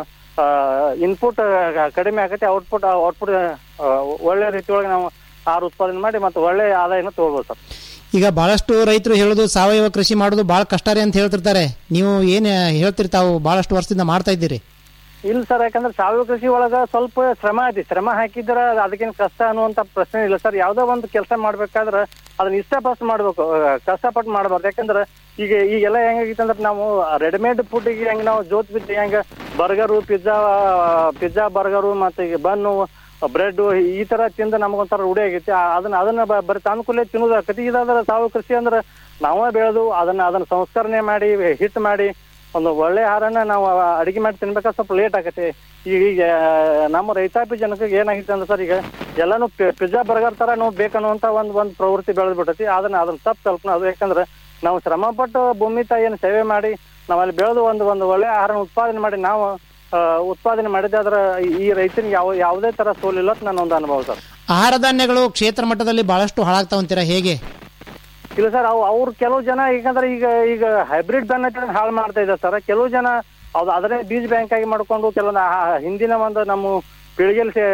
ಇನ್ಪುಟ್ ಕಡಿಮೆ ಆಗತ್ತೆ ಔಟ್ಪುಟ್ ಔಟ್ಪುಟ್ ಒಳ್ಳೆ ರೀತಿ ಒಳಗೆ ನಾವು ಆರು ಉತ್ಪಾದನೆ ಮಾಡಿ ಮತ್ತೆ ಒಳ್ಳೆ ಆದಾಯನ ತಗೋಬಹುದು ಸರ್ ಈಗ ಬಹಳಷ್ಟು ರೈತರು ಹೇಳೋದು ಸಾವಯವ ಕೃಷಿ ಮಾಡೋದು ಬಹಳ ಕಷ್ಟ ರೀ ಅಂತ ಹೇಳ್ತಿರ್ತಾರೆ ನೀವು ಏನು ಹೇಳ್ತೀರಿ ತಾವು ಬಹಳಷ್ಟು ವರ್ಷದಿಂದ ಮಾಡ್ತಾ ಇದ್ದೀರಿ ಇಲ್ಲ ಸರ್ ಯಾಕಂದ್ರೆ ಸಾವಯವ ಕೃಷಿ ಒಳಗ ಸ್ವಲ್ಪ ಶ್ರಮ ಐತಿ ಶ್ರಮ ಹಾಕಿದ್ರ ಅದಕ್ಕೇನು ಕಷ್ಟ ಅನ್ನುವಂತ ಪ್ರಶ್ನೆ ಇಲ್ಲ ಸರ್ ಯಾವ್ದೋ ಒಂದು ಕೆಲಸ ಮಾಡ್ಬೇಕಾದ್ರೆ ಅದನ್ನ ಇಷ್ಟಪಟ್ಟು ಮಾಡ್ಬೇಕು ಆ, ಕಷ್ಟಪಟ್ಟು ಮಾಡ್ಬಾರ್ದು ಯಾಕಂದ್ರೆ ಈಗ ಈಗೆಲ್ಲ ಹೆಂಗಾಗಿತ್ತು ಅಂದ್ರೆ ನಾವು ರೆಡಿಮೇಡ್ ಫುಡ್ಗೆ ಹೆಂಗ್ ನಾವು ಜೋತ್ ಬಿದ್ದು ಹೆಂಗ ಬರ್ಗರು ಪಿಜ್ಜಾ ಪಿಜ್ಜಾ ಬರ್ಗರು ಮತ್ತೆ ಈಗ ಬನ್ನು ಬ್ರೆಡ್ ಈ ತರ ತಿಂದು ನಮಗೊಂಥರ ರೂಢಿ ಆಗೈತಿ ಆ- ಅದನ್ನ ಅದನ್ನ ಬ- ಬರೀ ತಾನುಕೂಲೆ ತಿನ್ನೋದು ಆಕತಿ ಇದಾದ್ರೆ ಸಾವಯವ ಕೃಷಿ ಅಂದ್ರೆ ನಾವೇ ಬೆಳೆದು ಅದನ್ನ ಅದನ್ನ ಸಂಸ್ಕರಣೆ ಮಾಡಿ ಹಿಟ್ ಮಾಡಿ ಒಂದು ಒಳ್ಳೆ ಆಹಾರನ ನಾವು ಅಡಿಗೆ ಮಾಡಿ ತಿನ್ಬೇಕಾದ್ರೆ ಸ್ವಲ್ಪ ಲೇಟ್ ಆಗತ್ತೆ ಈಗ ಈಗ ನಮ್ಮ ರೈತಾಪಿ ಜನಕ್ಕೆ ಏನಾಗಿತ್ತು ಅಂದ್ರೆ ಸರ್ ಈಗ ಎಲ್ಲಾನು ಪಿಜ್ಜಾ ಬರ್ಗರ್ ತರ ನಾವು ಬೇಕನ್ನುವಂತ ಒಂದ್ ಒಂದ್ ಪ್ರವೃತ್ತಿ ಬೆಳೆದ್ ಬಿಟ್ಟೈತಿ ಅದನ್ನ ಅದನ್ನ ತಪ್ಪು ಕಲ್ಪನೆ ಅದು ಯಾಕಂದ್ರೆ ನಾವು ಶ್ರಮ ಪಟ್ಟು ಭೂಮಿ ತಾಯಿಯನ್ನು ಸೇವೆ ಮಾಡಿ ನಾವು ಅಲ್ಲಿ ಬೆಳೆದು ಒಂದು ಒಂದು ಒಳ್ಳೆ ಆಹಾರ ಉತ್ಪಾದನೆ ಮಾಡಿ ನಾವು ಆ, ಉತ್ಪಾದನೆ ಮಾಡಿದ್ರೆ ಈ ರೈತನಿಗೆ ಯಾವ ಯಾವುದೇ ತರ ಸೋಲಿಲ್ಲ ಅಂತ ನನ್ನ ಒಂದು ಅನುಭವ ಸರ್ ಆಹಾರ ಧಾನ್ಯಗಳು ಕ್ಷೇತ್ರ ಮಟ್ಟದಲ್ಲಿ ಬಹಳಷ್ಟು ಹಾಳಾಗ್ತಾವಂತೀರಾ ಹೇಗೆ ಇಲ್ಲ ಸರ್ ಅವು ಅವ್ರು ಕೆಲವು ಜನ ಈಗಂದ್ರೆ ಈಗ ಈಗ ಹೈಬ್ರಿಡ್ ಬೆನ್ನ ಹಾಳು ಮಾಡ್ತಾ ಇದ್ದಾರೆ ಸರ್ ಕೆಲವು ಜನ ಅದು ಅದನ್ನೇ ಬೀಜ ಬ್ಯಾಂಕ್ ಆಗಿ ಮಾಡ್ಕೊಂಡು ಕೆಲವೊಂದು ಆ- ಹಿಂದಿನ ಒಂದು ನಮ್ಮ ಪೀಳಿಗೆಯಲ್ಲಿ ಸೇ-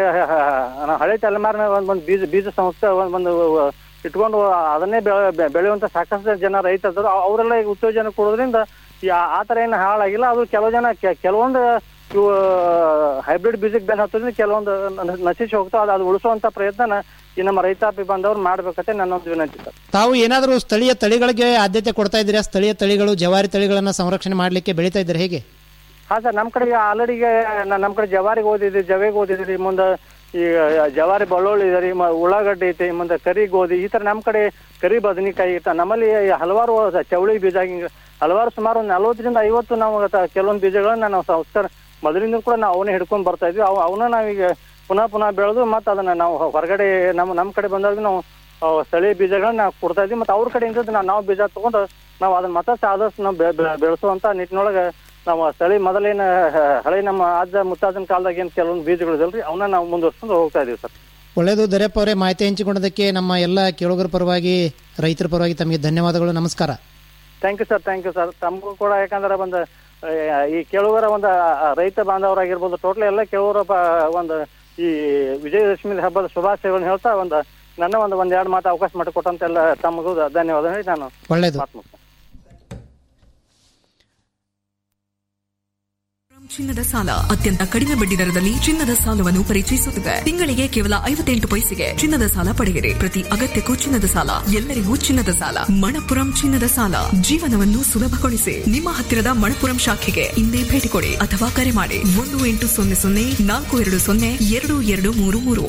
ಹ- ಹಳೆ ತಲೆಮಾರಿನ ಒಂದು ಒಂದು ಬೀಜ ಬೀಜ ಸಂಸ್ಥೆ ಒಂದ್ ಒಂದು ಇಟ್ಕೊಂಡು ಅದನ್ನೇ ಬೆಳೆ- ಬೆ- ಬೆಳೆಯುವಂತ ಸಾಕಷ್ಟು ಜನ ರೈತರು ಅವರೆಲ್ಲ ಈಗ ಉತ್ತೇಜನ ಕೊಡೋದ್ರಿಂದ ಈ ಆ- ಆ ತರ ಏನು ಹಾಳಾಗಿಲ್ಲ ಅದು ಕೆಲವು ಜನ ಕೆ- ಕೆಲವೊಂದು ಇವು ಹೈಬ್ರಿಡ್ ಬೀಜಕ್ಕೆ ಬೆನ್ ಹತ್ತೋದ್ರಿಂದ ಕೆಲವೊಂದು ನ- ನಶಿಸಿ ಹೋಗ್ತಾವ ಅದು- ಅದು ಉಳಿಸುವಂತ ಪ್ರಯತ್ನ ಈ ನಮ್ಮ ರೈತಾಪಿ ಬಂದವ್ರು ಮಾಡ್ಬೇಕಂತ ನನ್ನೊಂದು ವಿನಂತಿ ಸರ್ ತಾವು ಏನಾದರೂ ಸ್ಥಳೀಯ ತಳಿಗಳಿಗೆ ಆದ್ಯತೆ ಕೊಡ್ತಾ ಇದ್ದೀರಾ ಸ್ಥಳೀಯ ತಳಿಗಳು ಜವಾರಿ ತಳಿಗಳನ್ನ ಸಂರಕ್ಷಣೆ ಮಾಡಲಿಕ್ಕೆ ಬೆಳೀತಾ ಇದ್ದೀರಾ ಹೇಗೆ ಹಾ ಸರ್ ನಮ್ಮ ಕಡೆ ಆಲ್ರೆಡಿ ಈಗ ನಮ್ಮ ಕಡೆ ಜವಾರಿಗೆ ಓದಿದ್ರಿ ಜವೆಗೆ ಓದಿದ್ರಿ ಮುಂದೆ ಈಗ ಜವಾರಿ ಬಳ್ಳುಳ್ಳಿ ಇದೆ ರೀ ಮ- ಉಳ್ಳಾಗಡ್ಡಿ ಐತಿ ಮುಂದೆ ಕರಿ ಗೋಧಿ ಈ ತರ ನಮ್ಮ ಕಡೆ ಕರಿ ಬದನೆಕಾಯಿ ಇರ್ತ ನಮ್ಮಲ್ಲಿ ಹಲವಾರು ಚವಳಿ ಬೀಜ ಹಿಂಗ ಹಲವಾರು ಸುಮಾರು ಒಂದು ನಲವತ್ತರಿಂದ ಐವತ್ತು ನಾವು ತ- ಕೆಲವೊಂದು ಬೀಜಗಳನ್ನ ನಾವು ಸಂಸ್ಕಾರ ಮೊದಲಿಂದ ಕೂಡ ನಾವು ಅವನ್ನೇ ಹಿಡ್ಕೊಂಡು ಬರ್ತಾ ಇದ್ವಿ ಅವು ಅವನ್ನ ನಾವೀಗ ಪುನಃ ಪುನಃ ಬೆಳೆದು ಮತ್ತೆ ಅದನ್ನ ನಾವು ಹೊರಗಡೆ ನಮ್ಮ ನಮ್ಮ ಕಡೆ ಬಂದಾಗ ನಾವು ಅವು ಸ್ಥಳೀಯ ಬೀಜಗಳನ್ನ ನಾವು ಕೊಡ್ತಾ ಇದ್ವಿ ಮತ್ತೆ ಅವ್ರ ಕಡೆಯಿಂದ ನಾವು ನಾವು ಬೀಜ ತಗೊಂಡು ನಾವು ಅದನ್ನ ಮತ್ತಷ್ಟು ಆದಷ್ಟು ನಾವು ಬೆ- ಬೆ- ಬೆಳೆಸುವಂತ ನಿಟ್ಟಿನೊಳಗೆ ನಾವು ಸ್ಥಳೀಯ ಮೊದಲೇನ ಹ- ಹಳೆ ನಮ್ಮ ಅಜ್ಜ ಮುತ್ತಾಜನ ಕಾಲದಾಗ ಏನ್ ಕೆಲವೊಂದು ಬೀಜಗಳು ಇದಲ್ರಿ ಅವನ್ನ ನಾವು ಮುಂದುವರ್ಸ್ಕೊಂಡು ಹೋಗ್ತಾ ಇದೀವಿ ಸರ್ ಒಳ್ಳೆಯದು ದೊರೆಪ್ಪ ಅವರೇ ಮಾಹಿತಿ ಹಂಚಿಕೊಂಡದಕ್ಕೆ ನಮ್ಮ ಎಲ್ಲ ಕೇಳುಗರ ಪರವಾಗಿ ರೈತರ ಪರವಾಗಿ ತಮಗೆ ಧನ್ಯವಾದಗಳು ನಮಸ್ಕಾರ thank you sir thank you sir ತಮಗೂ ಕೂಡ ಯಾಕಂದ್ರೆ ಒಂದು ಆ, ಈ ಕೇಳುಗರ ಒಂದು ಆ, ರೈತ ಬಾಂಧವರಾಗಿರ್ಬೋದು ಟೋಟಲ್ ಎಲ್ಲ ಕೇಳುಗರ ಪ- ಒಂದು ಈ ವಿಜಯದಶಮಿ ಹಬ್ಬದ ಶುಭಾಶಯಗಳನ್ನು ಹೇಳ್ತಾ ಒಂದು ನನ್ನ ಒಂದು ಒಂದ್ ಎರಡು ಮಾತು ಅವಕಾಶ ಮಾಡಿಕೊಟ್ಟಂತೆಲ್ಲ ತಮಗೂ ಧನ್ಯವಾದ ಹೇಳಿ ನಾನು ಒಳ್ಳೆಯದು ಮಾತು ಮುಗಿಸ್ತೇನೆ. ಚಿನ್ನದ ಸಾಲ ಅತ್ಯಂತ ಕಡಿಮೆ ಬಡ್ಡಿ ದರದಲ್ಲಿ ಚಿನ್ನದ ಸಾಲವನ್ನು ಪರಿಚಯಿಸುತ್ತಿದೆ ತಿಂಗಳಿಗೆ ಕೇವಲ ಐವತ್ತೆಂಟು ಪೈಸೆಗೆ ಚಿನ್ನದ ಸಾಲ ಪಡೆಯಿರಿ ಪ್ರತಿ ಅಗತ್ಯಕ್ಕೂ ಚಿನ್ನದ ಸಾಲ ಎಲ್ಲರಿಗೂ ಚಿನ್ನದ ಸಾಲ ಮಣಪುರಂ ಚಿನ್ನದ ಸಾಲ ಜೀವನವನ್ನು ಸುಲಭಗೊಳಿಸಿ ನಿಮ್ಮ ಹತ್ತಿರದ ಮಣಪುರಂ ಶಾಖೆಗೆ ಇಂದೇ ಭೇಟಿ ಕೊಡಿ ಅಥವಾ ಕರೆ ಮಾಡಿ ಒಂದು ಎಂಟು ಸೊನ್ನೆ ಸೊನ್ನೆ ನಾಲ್ಕು ಎರಡು ಸೊನ್ನೆ ಎರಡು ಎರಡು ಮೂರು ಮೂರು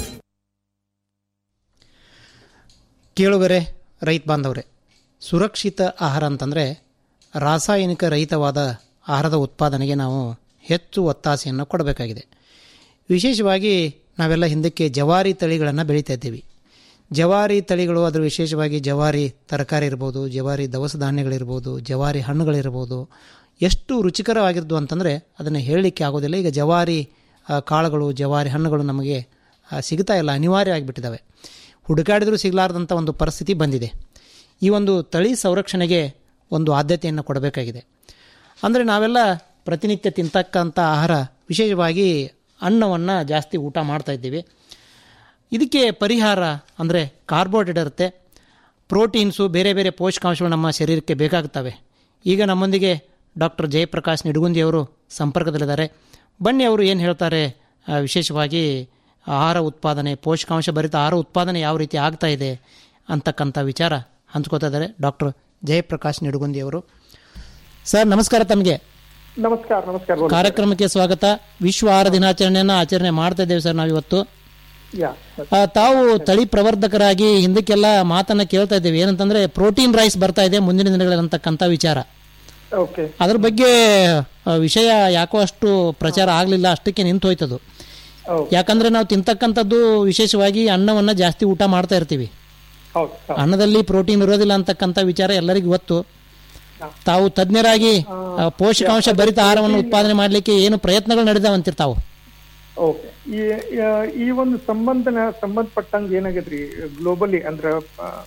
ಕೇಳುಗರೆ ರೈತ ಬಾಂಧವರೇ ಸುರಕ್ಷಿತ ಆಹಾರ ಅಂತಂದರೆ ರಾಸಾಯನಿಕ ರಹಿತವಾದ ಆಹಾರದ ಉತ್ಪಾದನೆಗೆ ನಾವು ಹೆಚ್ಚು ಒತ್ತಾಸೆಯನ್ನು ಕೊಡಬೇಕಾಗಿದೆ ವಿಶೇಷವಾಗಿ ನಾವೆಲ್ಲ ಹಿಂದಕ್ಕೆ ಜವಾರಿ ತಳಿಗಳನ್ನು ಬೆಳೀತಾ ಇದ್ದೀವಿ ಜವಾರಿ ತಳಿಗಳು ಅದರ ವಿಶೇಷವಾಗಿ ಜವಾರಿ ತರಕಾರಿ ಇರ್ಬೋದು ಜವಾರಿ ದವಸ ಧಾನ್ಯಗಳಿರ್ಬೋದು ಜವಾರಿ ಹಣ್ಣುಗಳಿರ್ಬೋದು ಎಷ್ಟು ರುಚಿಕರವಾಗಿದ್ದು ಅಂತಂದರೆ ಅದನ್ನು ಹೇಳಲಿಕ್ಕೆ ಆಗೋದಿಲ್ಲ ಈಗ ಜವಾರಿ ಆ, ಕಾಳುಗಳು ಜವಾರಿ ಹಣ್ಣುಗಳು ನಮಗೆ ಆ, ಸಿಗ್ತಾ ಇಲ್ಲ ಅನಿವಾರ್ಯ ಆಗಿಬಿಟ್ಟಿದ್ದಾವೆ ಹುಡುಕಾಡಿದರೂ ಸಿಗಲಾರ್ದಂಥ ಒಂದು ಪರಿಸ್ಥಿತಿ ಬಂದಿದೆ ಈ ಒಂದು ತಳಿ ಸಂರಕ್ಷಣೆಗೆ ಒಂದು ಆದ್ಯತೆಯನ್ನು ಕೊಡಬೇಕಾಗಿದೆ ಅಂದರೆ ನಾವೆಲ್ಲ ಪ್ರತಿನಿತ್ಯ ತಿಂತಕ್ಕಂಥ ಆಹಾರ ವಿಶೇಷವಾಗಿ ಅನ್ನವನ್ನು ಜಾಸ್ತಿ ಊಟ ಮಾಡ್ತಾ ಇದ್ದೀವಿ ಇದಕ್ಕೆ ಪರಿಹಾರ ಅಂದರೆ ಕಾರ್ಬೋಹೈಡ್ರೇಟ್ ಇರುತ್ತೆ ಪ್ರೋಟೀನ್ಸು ಬೇರೆ ಬೇರೆ ಪೋಷಕಾಂಶಗಳು ನಮ್ಮ ಶರೀರಕ್ಕೆ ಬೇಕಾಗ್ತವೆ ಈಗ ನಮ್ಮೊಂದಿಗೆ ಡಾಕ್ಟರ್ ಜಯಪ್ರಕಾಶ್ ನಿಡಗುಂದಿ ಅವರು ಸಂಪರ್ಕದಲ್ಲಿದ್ದಾರೆ ಬನ್ನಿ ಅವರು ಏನು ಹೇಳ್ತಾರೆ ಆ, ವಿಶೇಷವಾಗಿ ಆಹಾರ ಉತ್ಪಾದನೆ ಪೋಷಕಾಂಶ ಭರಿತ ಆಹಾರ ಉತ್ಪಾದನೆ ಯಾವ ರೀತಿ ಆಗ್ತಾ ಇದೆ ಅಂತಕ್ಕಂಥ ವಿಚಾರ ಹಂಚ್ಕೋತಾ ಇದ್ದಾರೆ ಡಾಕ್ಟರ್ ಜಯಪ್ರಕಾಶ್ ನಿಡಗುಂದಿ ಅವರು ಸರ್ ನಮಸ್ಕಾರ ತಮಗೆ ನಮಸ್ಕಾರ ನಮಸ್ಕಾರ ಬೋಲಿ. ಕಾರ್ಯಕ್ರಮಕ್ಕೆ ಸ್ವಾಗತ ವಿಶ್ವ ಆಹಾರ ದಿನಾಚರಣೆಯನ್ನು ಆಚರಣೆ ಮಾಡ್ತಾ ಇದ್ದೇವೆ ಸರ್ ನಾವಿವತ್ತು ಯಾ ಆ, ತಾವು ತಳಿ ಪ್ರವರ್ಧಕರಾಗಿ ಹಿಂದಕ್ಕೆಲ್ಲ ಮಾತನ್ನ ಕೇಳ್ತಾ ಇದ್ದೇವೆ ಏನಂತಂದ್ರೆ ಪ್ರೋಟೀನ್ ರೈಸ್ ಬರ್ತಾ ಇದೆ ಮುಂದಿನ ದಿನಗಳಲ್ಲಿ ಅಂತಕ್ಕಂಥ ವಿಚಾರ ಓಕೆ ಅದ್ರ ಬಗ್ಗೆ ಆ, ವಿಷಯ ಯಾಕೋ ಅಷ್ಟು ಪ್ರಚಾರ ಆಗಲಿಲ್ಲ ಅಷ್ಟಕ್ಕೆ ನಿಂತು ಹೋಯ್ತದು ಯಾಕಂದ್ರೆ ನಾವು ತಿಂತಕ್ಕಂಥದ್ದು ವಿಶೇಷವಾಗಿ ಅನ್ನವನ್ನ ಜಾಸ್ತಿ ಊಟ ಮಾಡ್ತಾ ಇರ್ತೀವಿ ಹೌದು ಹೌದು. ಅನ್ನದಲ್ಲಿ ಪ್ರೋಟೀನ್ ಇರೋದಿಲ್ಲ ಅಂತಕ್ಕಂಥ ವಿಚಾರ ಎಲ್ಲರಿಗೂ ಗೊತ್ತು ತಾವು ತಜ್ಞರಾಗಿ ಆ, ಪೋಷಕಾಂಶ ಭರಿತ ಆಹಾರವನ್ನು ಉತ್ಪಾದನೆ ಮಾಡಲಿಕ್ಕೆ ಏನು ಪ್ರಯತ್ನಗಳು ನಡೆದಾವಂತೀರಿ ತಾವು ಓಕೆ ಈ ಈ- ಈ ಒಂದು ಸಂಬಂಧನ ಸಂಬಂಧಪಟ್ಟಂಗೆ ಏನಾಗೈತ್ರಿ ಗ್ಲೋಬಲಿ ಅಂದ್ರ ಆ,